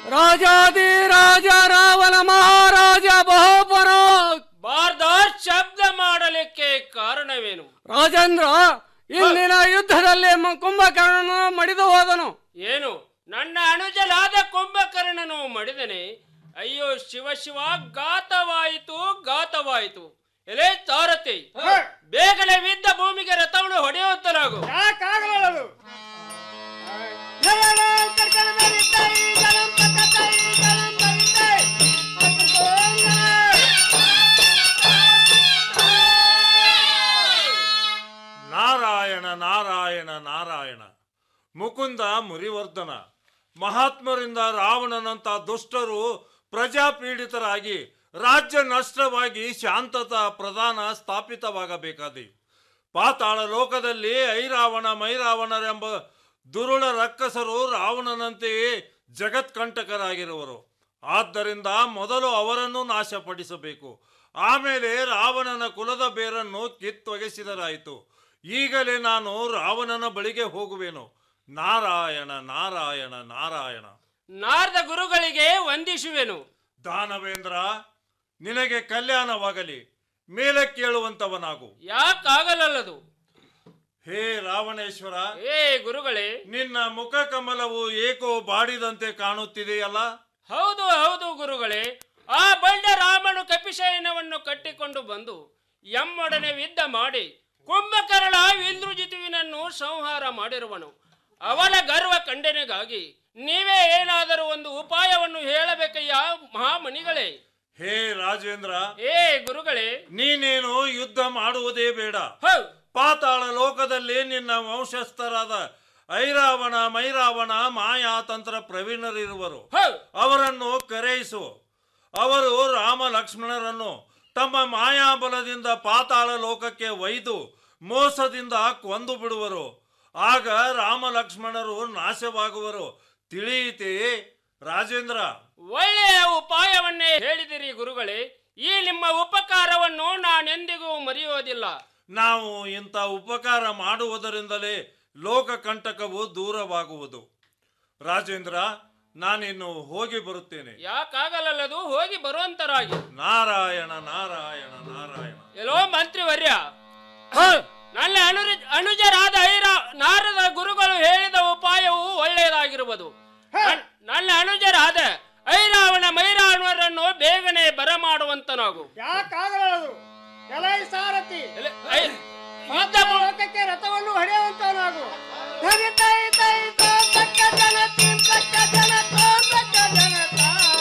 ರಾಜಾದಿರಾಜ ರಾವಣ ಮಹಾರಾಜ ಬಹುಪರ ಬಾರ್ದಾರ್ ಶಬ್ದ ಮಾಡಲಿಕ್ಕೆ ಕಾರಣವೇನು ರಾಜೇಂದ್ರ ಇಂದಿನ ಯುದ್ಧದಲ್ಲಿ ಮ- ಕುಂಭಕರ್ಣನು ಮಡಿದು ಹೋದನು ಏನು ನನ್ನ ಅನುಜಲಾದ ಕುಂಭಕರ್ಣನು ಮಡಿದನೆ ಅಯ್ಯೋ ಶಿವ ಶಿವ ಘಾತವಾಯಿತು ಘಾತವಾಯಿತು ಎಲೆ ತಾರತಿ ಬೇಗನೆ ಬಿದ್ದ ಭೂಮಿಗೆ ರಥವನ್ನು ಹೊಡೆಯುತ್ತಲಾಗು ನಾರಾಯಣ ನಾರಾಯಣ ನಾರಾಯಣ ಮುಕುಂದ ಮುರಿವರ್ಧನ ಮಹಾತ್ಮರಿಂದ ರಾವಣನಂತ ದುಷ್ಟರು ಪ್ರಜಾಪೀಡಿತರಾಗಿ ರಾಜ್ಯ ನಷ್ಟವಾಗಿ ಶಾಂತತಾ ಪ್ರಧಾನ ಸ್ಥಾಪಿತವಾಗಬೇಕಾದೆ ಪಾತಾಳ ಲೋಕದಲ್ಲಿ ಐರಾವಣ ಮೈರಾವಣರೆಂಬ ದುರುಳ ರಕ್ಕಸರು ರಾವಣನಂತೆಯೇ ಜಗತ್ಕಂಟಕರಾಗಿರುವರು ಆದ್ದರಿಂದ ಮೊದಲು ಅವರನ್ನು ನಾಶಪಡಿಸಬೇಕು ಆಮೇಲೆ ರಾವಣನ ಕುಲದ ಬೇರನ್ನು ಕಿತ್ತೊಗೆಸಿದರಾಯಿತು ಈಗಲೇ ನಾನು ರಾವಣನ ಬಳಿಗೆ ಹೋಗುವೆನು ನಾರಾಯಣ ನಾರಾಯಣ ನಾರಾಯಣ ನಾರದ ಗುರುಗಳಿಗೆ ವಂದಿಸುವೆನು ದಾನವೇಂದ್ರ ನಿನಗೆ ಕಲ್ಯಾಣವಾಗಲಿ ಮೇಲೆ ಕೇಳುವಂತವನಾಗು ಯಾಕಾಗಲಲ್ಲದು ಹೇ ರಾವಣೇಶ್ವರ ಏ ಗುರುಗಳೇ ನಿನ್ನ ಮುಖ ಕಮಲವು ಏಕೋ ಬಾಡಿದಂತೆ ಕಾಣುತ್ತಿದೆಯಲ್ಲ ಹೌದು ಹೌದು ಗುರುಗಳೇ ಆ ಬಂಡ ರಾಮನು ಕಪಿಶಯನವನ್ನು ಕಟ್ಟಿಕೊಂಡು ಬಂದು ಎಮ್ಮೊಡನೆ ಯುದ್ಧ ಮಾಡಿ ಕುಂಭಕರ್ಣ ಇಂದ್ರಜಿತುವಿನನ್ನು ಸಂಹಾರ ಮಾಡಿರುವನು ಅವನ ಗರ್ವ ಖಂಡನೆಗಾಗಿ ನೀವೇ ಏನಾದರೂ ಒಂದು ಉಪಾಯವನ್ನು ಹೇಳಬೇಕಯ್ಯ ಮಹಾಮಣಿಗಳೇ ಹೇ ರಾಜೇಂದ್ರ ಏ ಗುರುಗಳೇ ನೀನೇನು ಯುದ್ಧ ಮಾಡುವುದೇ ಬೇಡ ಪಾತಾಳ ಲೋಕದಲ್ಲಿ ನಿನ್ನ ವಂಶಸ್ಥರಾದ ಐರಾವಣ ಮೈರಾವಣ ಮಾಯಾ ತಂತ್ರ ಪ್ರವೀಣರಿರುವರು ಅವರನ್ನು ಕರೆಯಿಸು ಅವರು ರಾಮ ಲಕ್ಷ್ಮಣರನ್ನು ತಮ್ಮ ಮಾಯಾಬಲದಿಂದ ಪಾತಾಳ ಲೋಕಕ್ಕೆ ಒಯ್ದು ಮೋಸದಿಂದ ಕೊಂದು ಬಿಡುವರು ಆಗ ರಾಮ ಲಕ್ಷ್ಮಣರು ನಾಶವಾಗುವರು ತಿಳಿಯಿತೆಯೇ ರಾಜೇಂದ್ರ ಒಳ್ಳೆಯ ಉಪಾಯವನ್ನೇ ಹೇಳಿದಿರಿ ಗುರುಗಳೇ ಈ ನಿಮ್ಮ ಉಪಕಾರವನ್ನು ನಾನೆಂದಿಗೂ ಮರೆಯುವುದಿಲ್ಲ ನಾವು ಇಂಥ ಉಪಕಾರ ಮಾಡುವುದರಿಂದಲೇ ಲೋಕ ಕಂಟಕವು ದೂರವಾಗುವುದು ರಾಜೇಂದ್ರ ನಾನಿನ್ನು ಹೋಗಿ ಬರುತ್ತೇನೆ ಯಾಕಾಗಲಲ್ಲದು ಹೋಗಿ ಬರುವಂತರಾಗಿ ನಾರಾಯಣ ನಾರಾಯಣ ನಾರಾಯಣ ಎಲ್ಲೋ ಮಂತ್ರಿವರ್ಯ ನನ್ನ ಅನುರ ಅನುಜರಾದ ಐರ ನಾರದ ಗುರುಗಳು ಹೇಳಿದ ಉಪಾಯವು ಒಳ್ಳೆಯದಾಗಿರುವುದು ನನ್- ನನ್ನ ಅನುಜರಾದ ಐರಾವಣ ಮೈರಾವಣರನ್ನು ಬೇಗನೆ ಬರಮಾಡುವಂತನಾಗು ಯಾಕಾಗಲದು ಎಲೈ ಸಾರಥಿ ಯುದ್ಧ ಮು- ಲೋಕಕ್ಕೆ ರಥವನ್ನು ಹೊಡೆಯುವಂತವನಾಗು ಧನಿ ತೈ ತೈ ತೋ ತಕ್ಕ ಜನತಿ ತಕ್ಕ ಜನತೋ ತಕ್ಕ ಜನತ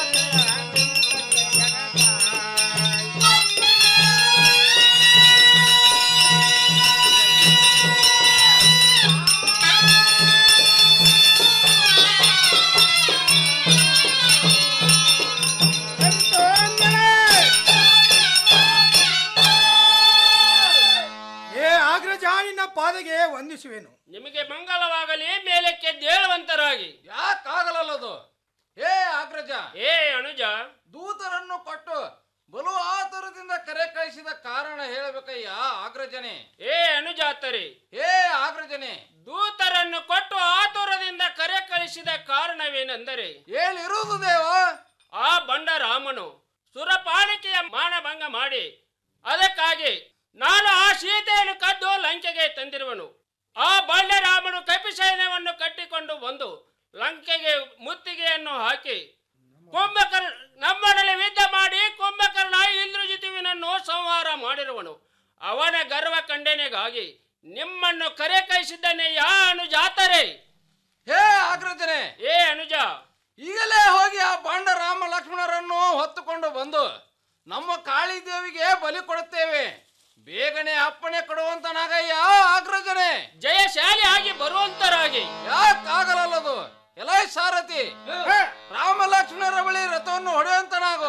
ಏ ಆಗ್ರಜ ನಿನ್ನ ಪಾದಗೆ ವಂದಿಸುವೆನು ನಿಮಗೆ ಮಂಗಲವಾಗಲಿ ಮೇಲಕ್ಕೆ ದೇಳುವಂತರಾಗಿ ಯಾಕಾಗಲಲ್ಲದು ಹೇ ಅಗ್ರಜ ಏ ಅನುಜ ದೂತರನ್ನು ಕೊಟ್ಟು ಬಲು ಆತುರದಿಂದ ಕರೆ ಕಳಿಸಿದ ಕಾರಣ ಹೇಳಬೇಕಯ್ಯ ಅಗ್ರಜನೆ ಏ ಅನುಜಾತರಿ ಹೇ ಅಗ್ರಜನೆ ದೂತರನ್ನು ಕೊಟ್ಟು ಆತುರದಿಂದ ಕರೆ ಕಳಿಸಿದ ಕಾರಣವೇನೆಂದರೆ ಏನಿರುವುದು ದೇವ ಆ ಬಂಡ ರಾಮನು ಸುರಪಾಲಿಕೆಯ ಮಾನಭಂಗ ಮಾಡಿ ಅದಕ್ಕಾಗಿ ನಾನು ಆ ಸೀತೆಯನ್ನು ಕದ್ದು ಲಂಕೆಗೆ ತಂದಿರುವನು ಆ ಬಂಡ ರಾಮನು ಕಪಿಸೈನ್ಯವನ್ನು ಕಟ್ಟಿಕೊಂಡು ಬಂದು ಲಂಕೆಗೆ ಮುತ್ತಿಗೆಯನ್ನು ಹಾಕಿ ಕುಂಭಕರ್ಣ ನಮ್ಮನಲ್ಲಿ ಯುದ್ಧ ಮಾಡಿ ಕುಂಭಕರ್ಣ ಇಂದ್ರಜಿತುವಿನನ್ನು ಸಂಹಾರ ಮಾಡಿರುವನು ಅವನ ಗರ್ವ ಖಂಡನೆಗಾಗಿ ನಿಮ್ಮನ್ನು ಕರೆ ಕಳಿಸಿದ್ದಾನೆ ಯಾ ಅನುಜಾತರೇ ಹೇ ಅಗ್ರಜನೆ ಏ ಅನುಜ ಈಗಲೇ ಹೋಗಿ ಆ ಬಾಂಡ ರಾಮ ಲಕ್ಷ್ಮಣರನ್ನು ಹೊತ್ತುಕೊಂಡು ಬಂದು ನಮ್ಮ ಕಾಳಿ ದೇವಿಗೆ ಬಲಿ ಕೊಡುತ್ತೇವೆ ಬೇಗನೆ ಅಪ್ಪಣೆ ಕೊಡುವಂತನಾಗಯ್ಯ ಅಗ್ರಜನೆ ಜಯಶಾಲಿ ಆಗಿ ಬರುವಂತರಾಗಿ ಯಾಕಾಗಲಲ್ಲದು ಎಲೈ ಸಾರಥಿ ರಾಮ ಲಕ್ಷ್ಮಣರ ಬಳಿ ರಥವನ್ನು ಹೊಡೆಯುವಂತನಾಗು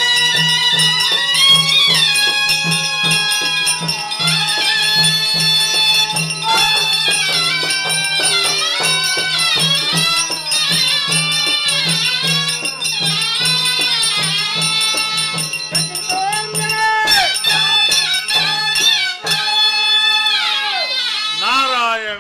ಠಠಠಠ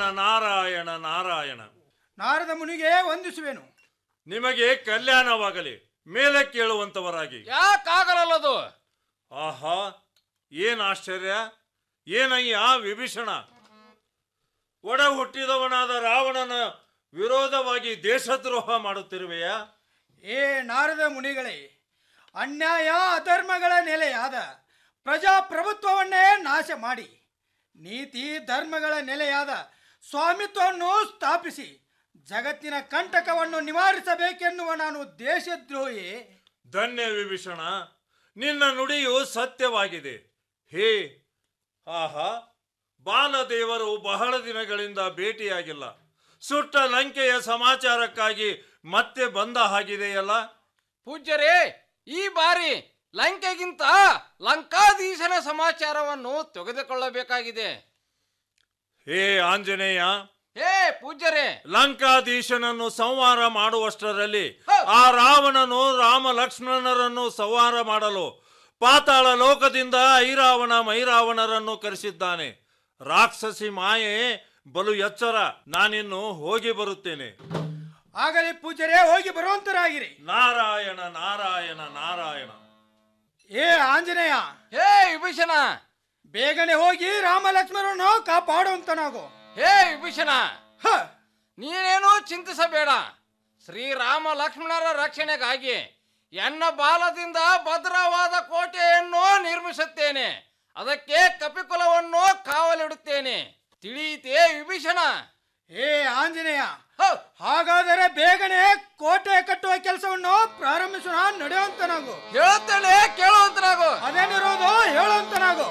ನಾರಾಯಣ ನಾರಾಯಣ ನಾರದ ಮುನಿಗೆ ವಂದಿಸುವೆನು ನಿಮಗೆ ಕಲ್ಯಾಣವಾಗಲಿ ಮೇಲೆ ಕೇಳುವಂತವರಾಗಿ ಯಾಕಾಗಲಲ್ಲದು ಆಹಾ ಏನ್ ಆಶ್ಚರ್ಯ ಏನಯ್ಯ ವಿಭೀಷಣ ಒಡ ಹುಟ್ಟಿದವನಾದ ರಾವಣನ ವಿರೋಧವಾಗಿ ದೇಶದ್ರೋಹ ಮಾಡುತ್ತಿರುವೆಯಾ ಏ ನಾರದ ಮುನಿಗಳೇ ಅನ್ಯಾಯ ಅಧರ್ಮಗಳ ನೆಲೆಯಾದ ಪ್ರಜಾಪ್ರಭುತ್ವವನ್ನೇ ನಾಶ ಮಾಡಿ ನೀತಿ ಧರ್ಮಗಳ ನೆಲೆಯಾದ ಸ್ವಾಮಿತ್ವವನ್ನು ಸ್ಥಾಪಿಸಿ ಜಗತ್ತಿನ ಕಂಟಕವನ್ನು ನಿವಾರಿಸಬೇಕೆನ್ನುವ ನಾನು ದೇಶದ್ರೋಹಿ ಧನ್ಯ ವಿಭೀಷಣ ನಿನ್ನ ನುಡಿಯು ಸತ್ಯವಾಗಿದೆ ಹೇ ಆಹಾ ಬಾಲದೇವರು ಬಹಳ ದಿನಗಳಿಂದ ಭೇಟಿಯಾಗಿಲ್ಲ ಸುಟ್ಟ ಲಂಕೆಯ ಸಮಾಚಾರಕ್ಕಾಗಿ ಮತ್ತೆ ಬಂದ ಹಾಗಿದೆಯಲ್ಲ ಪೂಜ್ಯರೇ ಈ ಬಾರಿ ಲಂಕೆಗಿಂತ ಲಂಕಾಧೀಶನ ಸಮಾಚಾರವನ್ನು ತೆಗೆದುಕೊಳ್ಳಬೇಕಾಗಿದೆ ಹೇ ಆಂಜನೇಯ ಹೇ ಪೂಜ್ಯರೇ ಲಂಕಾಧೀಶನನ್ನು ಸಂಹಾರ ಮಾಡುವಷ್ಟರಲ್ಲಿ ಆ ರಾವಣನು ರಾಮ ಲಕ್ಷ್ಮಣರನ್ನು ಸಂಹಾರ ಮಾಡಲು ಪಾತಾಳ ಲೋಕದಿಂದ ಐರಾವಣ ಮೈರಾವಣರನ್ನು ಕರೆಸಿದ್ದಾನೆ ರಾಕ್ಷಸಿ ಮಾಯೆ ಬಲು ಎಚ್ಚರ ನಾನಿನ್ನು ಹೋಗಿ ಬರುತ್ತೇನೆ ಆಗಲಿ ಪೂಜರೇ ಹೋಗಿ ಬರುವಂತರಾಗಿರಿ ನಾರಾಯಣ ನಾರಾಯಣ ನಾರಾಯಣ ಏ ಆಂಜನೇಯ ಹೇ ವಿಭೀಷಣ ಬೇಗನೆ ಹೋಗಿ ರಾಮ ಲಕ್ಷ್ಮಣರನ್ನು ಕಾಪಾಡುವಂತನಾಗು ಹೇ ವಿಭೀಷಣ ನೀನೇನು ಚಿಂತಿಸಬೇಡ ಶ್ರೀರಾಮ ಲಕ್ಷ್ಮಣರ ರಕ್ಷಣೆಗಾಗಿ ಎನ್ನ ಬಾಲದಿಂದ ಭದ್ರವಾದ ಕೋಟೆಯನ್ನು ನಿರ್ಮಿಸುತ್ತೇನೆ ಅದಕ್ಕೆ ಕಪಿಕುಲವನ್ನು ಕಾವಲಿಡುತ್ತೇನೆ ತಿಳಿಯಿತೇ ವಿಭೀಷಣ ಏ ಆಂಜನೇಯ ಹಾಗಾದರೆ ಬೇಗನೆ ಕೋಟೆ ಕಟ್ಟುವ ಕೆಲಸವನ್ನು ಪ್ರಾರಂಭಿಸೋಣ ನಡೆಯುವಂತನಾಗು ಹೇಳುತ್ತೇನೆ ಕೇಳುವಂತನಾಗು ಅದೇನಿರೋದು ಹೇಳುವಂತನಾಗು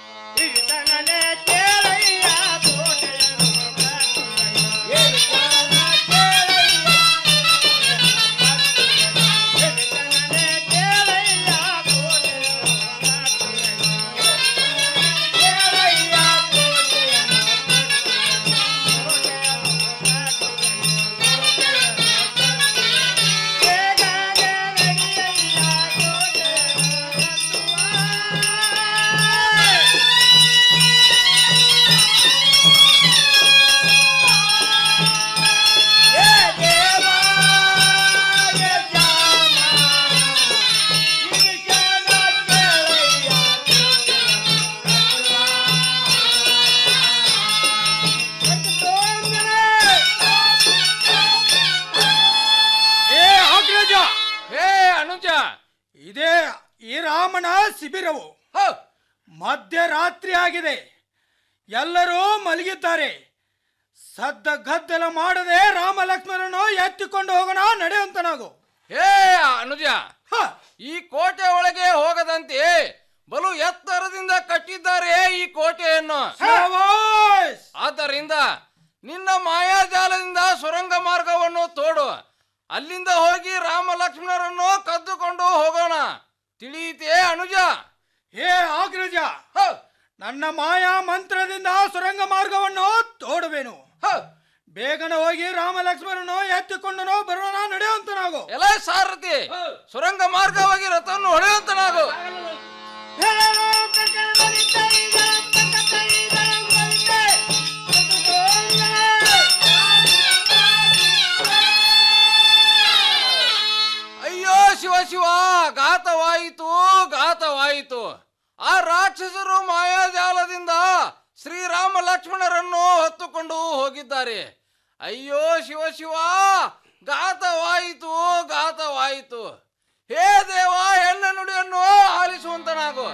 ಏ ಅಗ್ರಜ ಹೇ ಅನುಜ ಇದೇ ಈ ರಾಮನ ಶಿಬಿರವು ಮಧ್ಯರಾತ್ರಿ ಆಗಿದೆ ಎಲ್ಲರೂ ಮಲಗಿದ್ದಾರೆ ಸದ್ದ ಗದ್ದಲ ಮಾಡದೆ ರಾಮ ಲಕ್ಷ್ಮಣರನ್ನು ಎತ್ತಿಕೊಂಡು ಹೋಗೋಣ ನಡೆಯುವಂತನಾಗು ಹೇ ಅನುಜ ಈ ಕೋಟೆ ಒಳಗೆ ಹೋಗದಂತೆ ಬಲು ಎತ್ತರದಿಂದ ಕಟ್ಟಿದ್ದಾರೆ ಈ ಕೋಟೆಯನ್ನು ಆದ್ದರಿಂದ ನಿನ್ನ ಮಾಯಾಜಾಲದಿಂದ ಸುರಂಗ ಮಾರ್ಗವನ್ನು ತೋಡು ಅಲ್ಲಿಂದ ಹೋಗಿ ರಾಮ ಲಕ್ಷ್ಮಣರನ್ನು ಕದ್ದುಕೊಂಡು ಹೋಗೋಣ ತಿಳಿಯಿತೇ ಅನುಜ ಹೇ ಅಗ್ರಜ ನನ್ನ ಮಾಯಾ ಮಂತ್ರದಿಂದ ಸುರಂಗ ಮಾರ್ಗವನ್ನು ತೋಡುವೆನು ಬೇಗನೆ ಹೋಗಿ ರಾಮ ಲಕ್ಷ್ಮಣನು ಎತ್ತಿಕೊಂಡು ಬರೋಣ ನಡೆಯುವಂತನಾಗು ಎಲ್ಲ ಸಾರಥಿ ಸುರಂಗ ಮಾರ್ಗವಾಗಿ ರಥವನ್ನು ಹೊಡೆಯುವಂತನಾಗು ಅಯ್ಯೋ ಶಿವ ಶಿವ ಘಾತವಾಯಿತು ಘಾತವಾಯಿತು ಆ ರಾಕ್ಷಸರು ಮಾಯಾಜಾಲದಿಂದ ಶ್ರೀರಾಮ ಲಕ್ಷ್ಮಣರನ್ನು ಹೊತ್ತುಕೊಂಡು ಹೋಗಿದ್ದಾರೆ ಅಯ್ಯೋ ಶಿವ ಶಿವ ಘಾತವಾಯಿತು ಘಾತವಾಯಿತು ಹೇ ದೇವ ಹೆಣ್ಣ ನುಡಿಯನ್ನು ಆಲಿಸುವಂತನಾಗು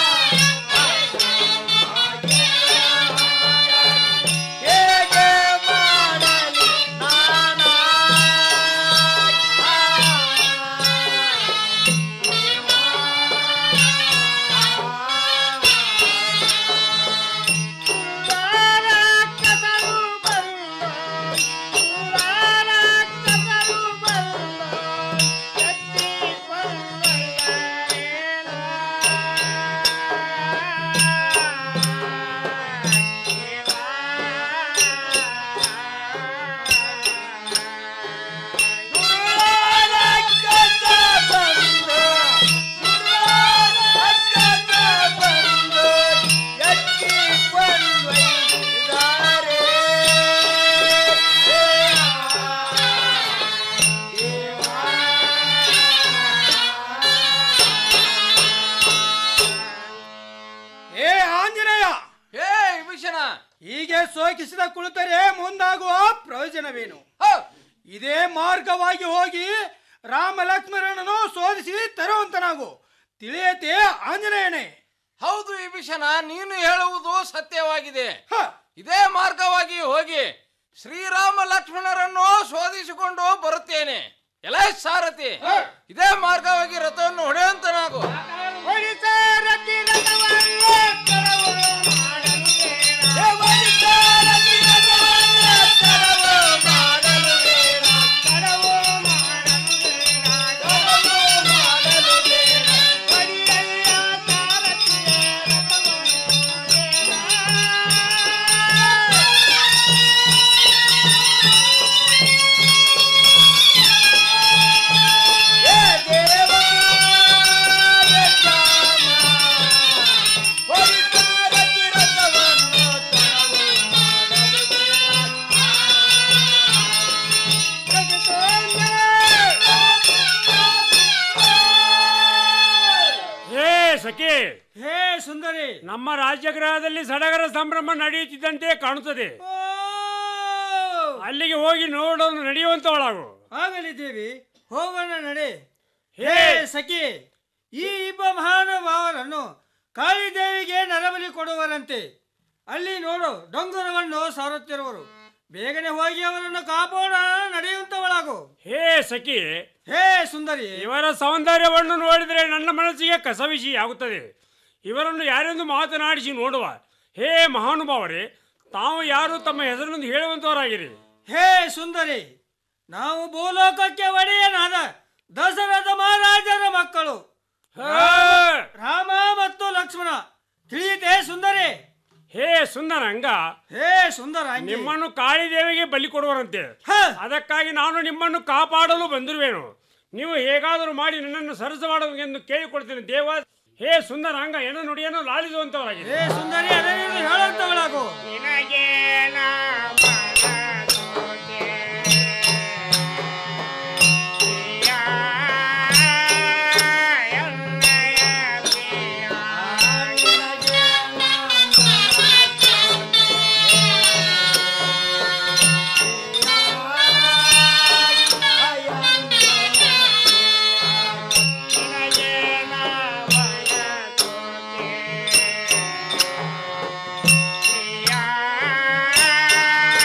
ಹೇಗೆ ಶೋಧಿಸಿದ ಕುಳಿತರೆ ಮುಂದಾಗುವ ಪ್ರಯೋಜನವೇನು ಇದೇ ಮಾರ್ಗವಾಗಿ ಹೋಗಿ ರಾಮ ಲಕ್ಷ್ಮಣನನ್ನು ಶೋಧಿಸಿ ತರುವಂತನಾಗು ತಿಳಿಯತೆ ಆಂಜನೇಯನೇ ಹೌದು ವಿಭೀಷಣ ನೀನು ಹೇಳುವುದು ಸತ್ಯವಾಗಿದೆ ಇದೇ ಮಾರ್ಗವಾಗಿ ಹೋಗಿ ಶ್ರೀರಾಮ ಲಕ್ಷ್ಮಣರನ್ನು ಶೋಧಿಸಿಕೊಂಡು ಬರುತ್ತೇನೆ ಎಲ ಸಾರಥಿ ಇದೇ ಮಾರ್ಗವಾಗಿ ರಥವನ್ನು ಹೊಡೆಯುವಂತನಾಗು ಹೇ ಸಖಿ ಹೇ ಸುಂದರಿ ನಮ್ಮ ರಾಜ್ಯಗೃಹದಲ್ಲಿ ಸಡಗರ ಸಂಭ್ರಮ ನಡೆಯುತ್ತಿದ್ದಂತೆ ಕಾಣುತ್ತದೆ ಅಲ್ಲಿಗೆ ಹೋಗಿ ನೋಡಲು ನಡೆಯುವಂತವಳಾಗು ಆಗಲಿ ದೇವಿ ಹೋಗೋಣ ನಡೆ ಹೇ ಹೇ ಸಖಿ ಈ ಇಬ್ಬ ಮಹಾನುಭಾವರನ್ನು ಕಾಳಿದೇವಿಗೆ ನರಬಲಿ ಕೊಡುವರಂತೆ ಅಲ್ಲಿ ನೋಡು ಡೊಂಗುರವನ್ನು ಸಾರುತ್ತಿರುವರು ಬೇಗನೆ ಹೋಗಿ ಅವರನ್ನು ಕಾಪಾಡ ನಡೆಯುವಂತವಳಾಗು ಹೇ ಸಖಿ ಹೇ ಸುಂದರಿ ಇವರ ಸೌಂದರ್ಯವನ್ನು ನೋಡಿದರೆ ನನ್ನ ಮನಸ್ಸಿಗೆ ಕಸವಿಸಿ ಆಗುತ್ತದೆ ಇವರನ್ನು ಯಾರೆಂದು ಮಾತನಾಡಿಸಿ ನೋಡುವ ಹೇ ಮಹಾನುಭಾವರೇ ತಾವು ಯಾರು ತಮ್ಮ ಹೆಸರನ್ನು ಹೇಳುವಂತವರಾಗಿರಿ ಹೇ ಸುಂದರಿ ನಾವು ಭೂಲೋಕಕ್ಕೆ ಒಡೆಯನಾದ ದಶರಥ ಮಹಾರಾಜರ ಮಕ್ಕಳು ರಾಮ ಮತ್ತು ಲಕ್ಷ್ಮಣ ತಿಳಿಯಿತೆ ಸುಂದರಿ ಹೇ ಸುಂದರಂಗ ಹೇ ಸುಂದರ ನಿಮ್ಮನ್ನು ಕಾಳಿದೇವಿಗೆ ಬಲಿ ಕೊಡುವರಂತೆ ಅದಕ್ಕಾಗಿ ನಾನು ನಿಮ್ಮನ್ನು ಕಾಪಾಡಲು ಬಂದಿರುವೆನು ನೀವು ಹೇಗಾದರೂ ಮಾಡಿ ನನ್ನನ್ನು ಸರಸ ಮಾಡಬೇಕೆಂದು ಕೇಳಿಕೊಡ್ತೇನೆ ದೇವ ಹೇ ಸುಂದರಾಂಗ ಏನು ನುಡಿಯನ್ನು ಲಾಲಿಸುವಂತವರಾಗಿದೆ ಹೇ ಸುಂದರಿ ಅದನ್ನು ಹೇಳುವಂತವಳಾಗು Yeah.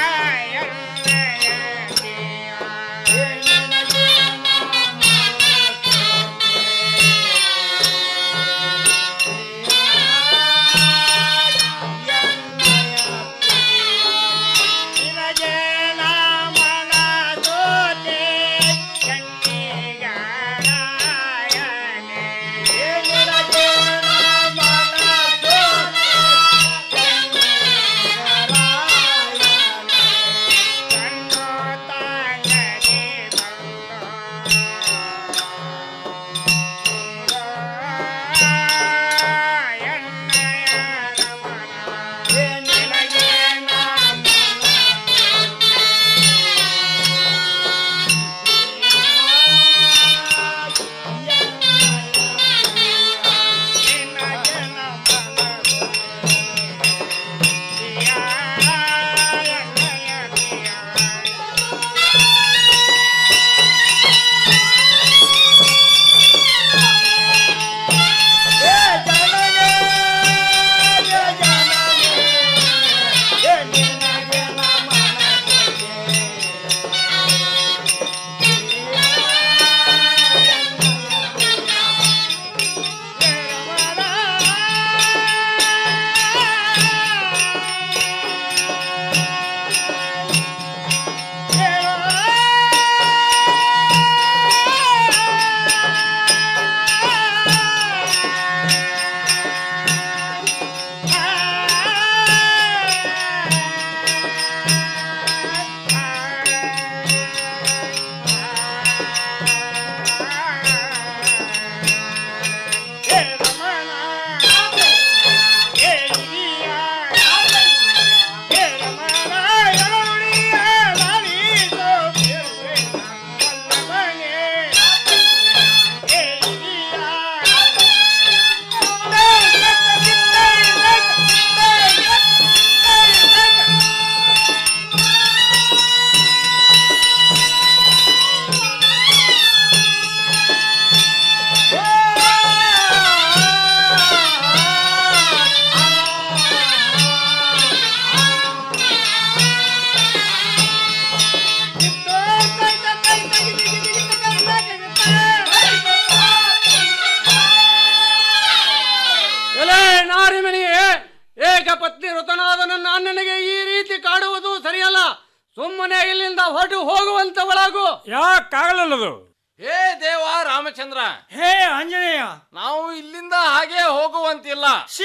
ಸುಮ್ಮನೆ ಇಲ್ಲಿಂದ ಹೊರಟು ಹೋಗುವಂತವಳಾಗು ಯಾಕಾಗಲ್ಲದು ಹೇ ದೇವ ರಾಮಚಂದ್ರ ಹೇ ಆಂಜನೇಯ ನಾವು ಇಲ್ಲಿಂದ ಹಾಗೆ ಹೋಗುವಂತಿಲ್ಲ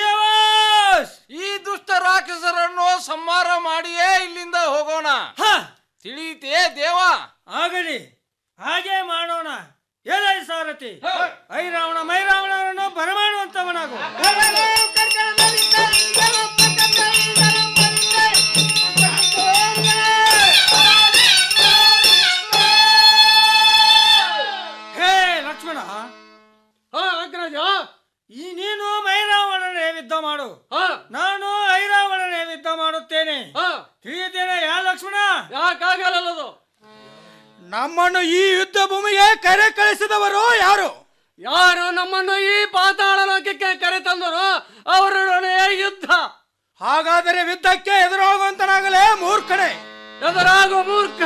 ಈ ದುಷ್ಟ ರಾಕ್ಷಸರನ್ನು ಸಂಹಾರ ಮಾಡಿಯೇ ಇಲ್ಲಿಂದ ಹೋಗೋಣ ತಿಳಿಯಿತೇ ದೇವ ಆಗಲಿ ಹಾಗೆ ಮಾಡೋಣ ಎಲೈ ಸಾರಥಿ ಐರಾವಣ ಮೈರಾವಣರನ್ನು ಬರಮಾಡುವಂತವನಾಗು ಹೇ ಲಕ್ಷ್ಮಣ ಅಗ್ರಜ ಈ ನೀನು ಮೈರಾವಣನೇ ಯುದ್ಧ ಮಾಡು ನಾನು ಐರಾವಣನೇ ಯುದ್ಧ ಮಾಡುತ್ತೇನೆ ತಿಳಿಯುತ್ತೇನೆ ಯಾ ಲಕ್ಷ್ಮಣ ಯಾಕಾಗಲ್ಲದು ನಮ್ಮನ್ನು ಈ ಯುದ್ಧ ಭೂಮಿಗೆ ಕರೆ ಕಳಿಸಿದವರು ಯಾರು ಯಾರು ನಮ್ಮನ್ನು ಈ ಪಾತಾಳ ಲೋಕಕ್ಕೆ ಕರೆ ತಂದರು ಅವರೊಡನೆ ಯುದ್ಧ ಹಾಗಾದರೆ ಯುದ್ಧಕ್ಕೆ ಎದುರಾಗುವಂತನಾಗಲೇ ಮೂರ್ಖನೆ ಎದುರಾಗು ಮೂರ್ಖ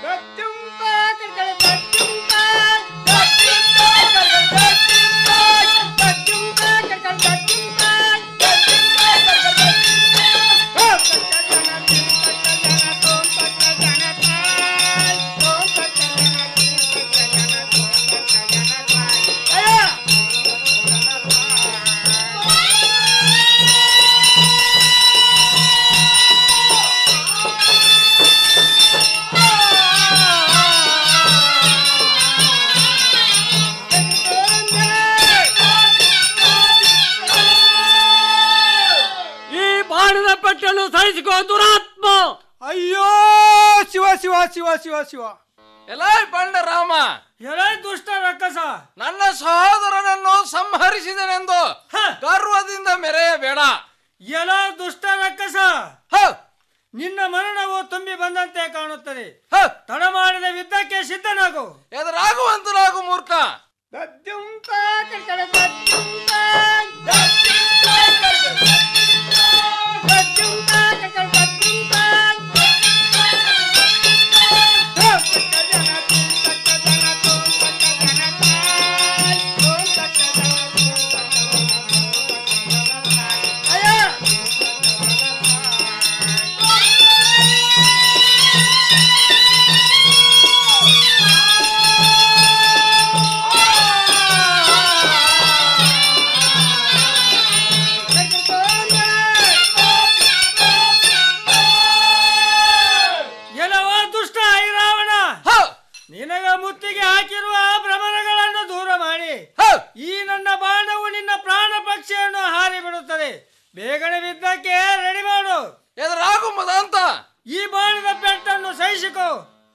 ಈ ಬಾಣದ ಪೆಟ್ಟನ್ನು ಸಹಿಸಿಕೋ ದುರಾತ್ಮ ಅಯ್ಯೋ ಶಿವ ಶಿವ ಶಿವ ಶಿವ ಶಿವ ಎಲೈ ಬಂಡರಾಮ ಎಲೈ ದುಷ್ಟ ರಕ್ಕಸ ನನ್ನ ಸಹೋದರನನ್ನು ಸಂಹರಿಸಿದನೆಂದು ಗರ್ವದಿಂದ ಮೆರೆಯಬೇಡ ಎಲ ದುಷ್ಟ ರಕ್ಕಸ ನಿನ್ನ ಮರಣವು ತುಂಬಿ ಬಂದಂತೆ ಕಾಣುತ್ತದೆ ತಡ ಮಾಡಿದ ಯುದ್ಧಕ್ಕೆ ಸಿದ್ಧನಾಗು ಎದುರಾಗುವಂತನಾಗು ಮೂರ್ಖ ಎಲವ ದುಷ್ಟ ಐರಾವಣ ನಿನಗ ಮುತ್ತಿಗೆ ಹಾಕಿರುವ ಭ್ರಮಣಗಳನ್ನು ದೂರ ಮಾಡಿ ಈ ನನ್ನ ಬಾಣವು ನಿನ್ನ ಪ್ರಾಣ ಪಕ್ಷಿಯನ್ನು ಹಾರಿ ಬಿಡುತ್ತದೆ ಬೇಗನೆ ಯುದ್ಧಕ್ಕೆ ರೆಡಿ ಮಾಡು ಎದುರಾಗು ಮದಂತ ಈ ಬಾಣದ ಪೆಟ್ಟನ್ನು ಸಹಿಸಿಕೋ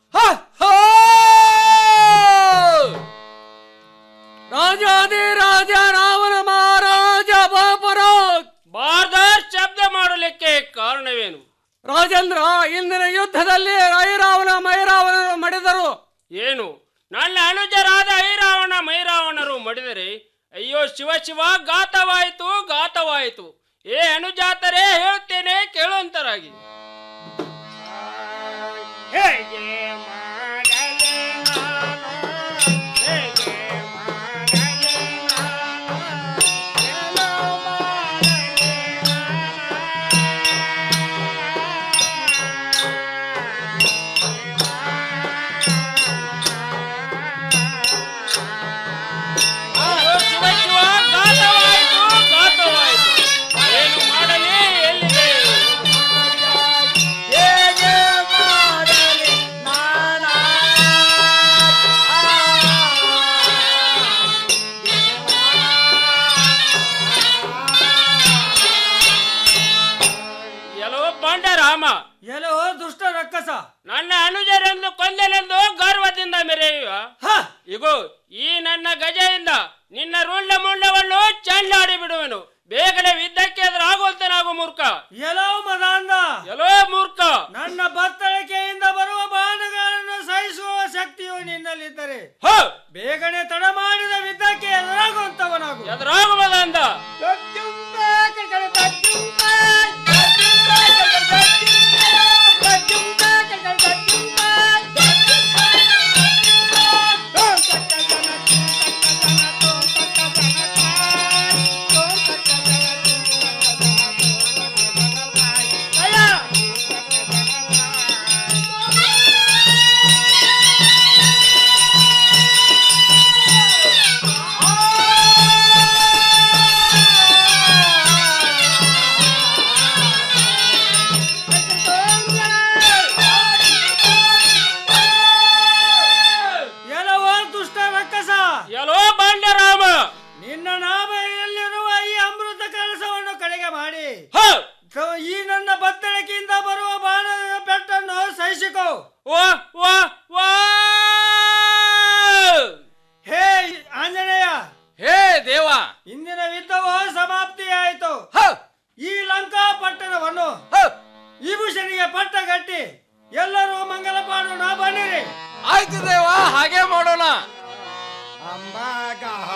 ರಾಜಾದಿ ರಾಜ ರಾವಣ ಮಹಾರಾಜ ಬಾಪರಾಜ್ ಬಾರ್ದ ಶಬ್ದ ಮಾಡಲಿಕ್ಕೆ ಕಾರಣವೇನು ರಾಜೇಂದ್ರ ಇಂದಿನ ಯುದ್ಧದಲ್ಲಿ ಐರಾವಣ ಮೈರಾವಣರು ಮಡಿದರು ಏನು ನನ್ನ ಅನುಜರಾದ ಐರಾವಣ ಮೈರಾವಣರು ಮಡಿದರೆ ಅಯ್ಯೋ ಶಿವ ಶಿವ ಘಾತವಾಯಿತು ಘಾತವಾಯಿತು ಏ ಅನುಜಾತರೇ ಹೇಳುತ್ತೇನೆ ಕೇಳುವಂತರಾಗಿ ಹೇಗೆ ಮಾಡಲೆ ನಾನು? ಹೇಗೆ ಮಾಡಲೆ ನಾನು? ಏನೋ ಮಾಡಲೆ ಅಯ್ಯೋ ಶಿವ ಶಿವ ಘಾತವಾಯಿತು ಘಾತವಾಯಿತು ಏನು ಮಾಡಲಿ ಎಲ್ಲಿದೆ ಹೇಗೆ ಮಾಡಲಿ ನಾನ ಎಲ್ಲೋ ಬಂಡ ರಾಮ ಎಲ್ಲೋ ದುಷ್ಟ ರಕ್ಕಸ ನನ್ನ ಅನುಜರೆಂದು ಕೊಂದಲೆಂದು ಗರ್ವದಿಂದ ಮೆರೆಯುವ ಇಗೋ ಈ ನನ್ನ ಗಜೆಯಿಂದ ನಿನ್ನ ರುಂಡ ಮುಂಡವನ್ನು ಚೆಂಡಾಡಿ ಬಿಡುವೆನು ಬೇಗನೆ ಯುದ್ಧಕ್ಕೆ ಎದುರಾಗುವಂತನಾಗು ಮೂರ್ಖ ಎಲ್ಲೋ ಮದಾಂಧ ಎಲ್ಲೋ ಮೂರ್ಖ ನನ್ನ ಬತ್ತಳಿಕೆಯಿಂದ ಬರುವ ಬಾಣಗಳನ್ನು ಸಹಿಸುವ ಶಕ್ತಿಯು ನಿನ್ನಲ್ಲಿದ್ದರೆ ಬೇಗನೆ ತಡ ಮಾಡಿದ ಯುದ್ಧಕ್ಕೆ ಎದುರಾಗುವಂತವನಾಗು ಎದುರಾಗುವುದಂದ ಅಯ್ಯ ಅಂಬಾಗ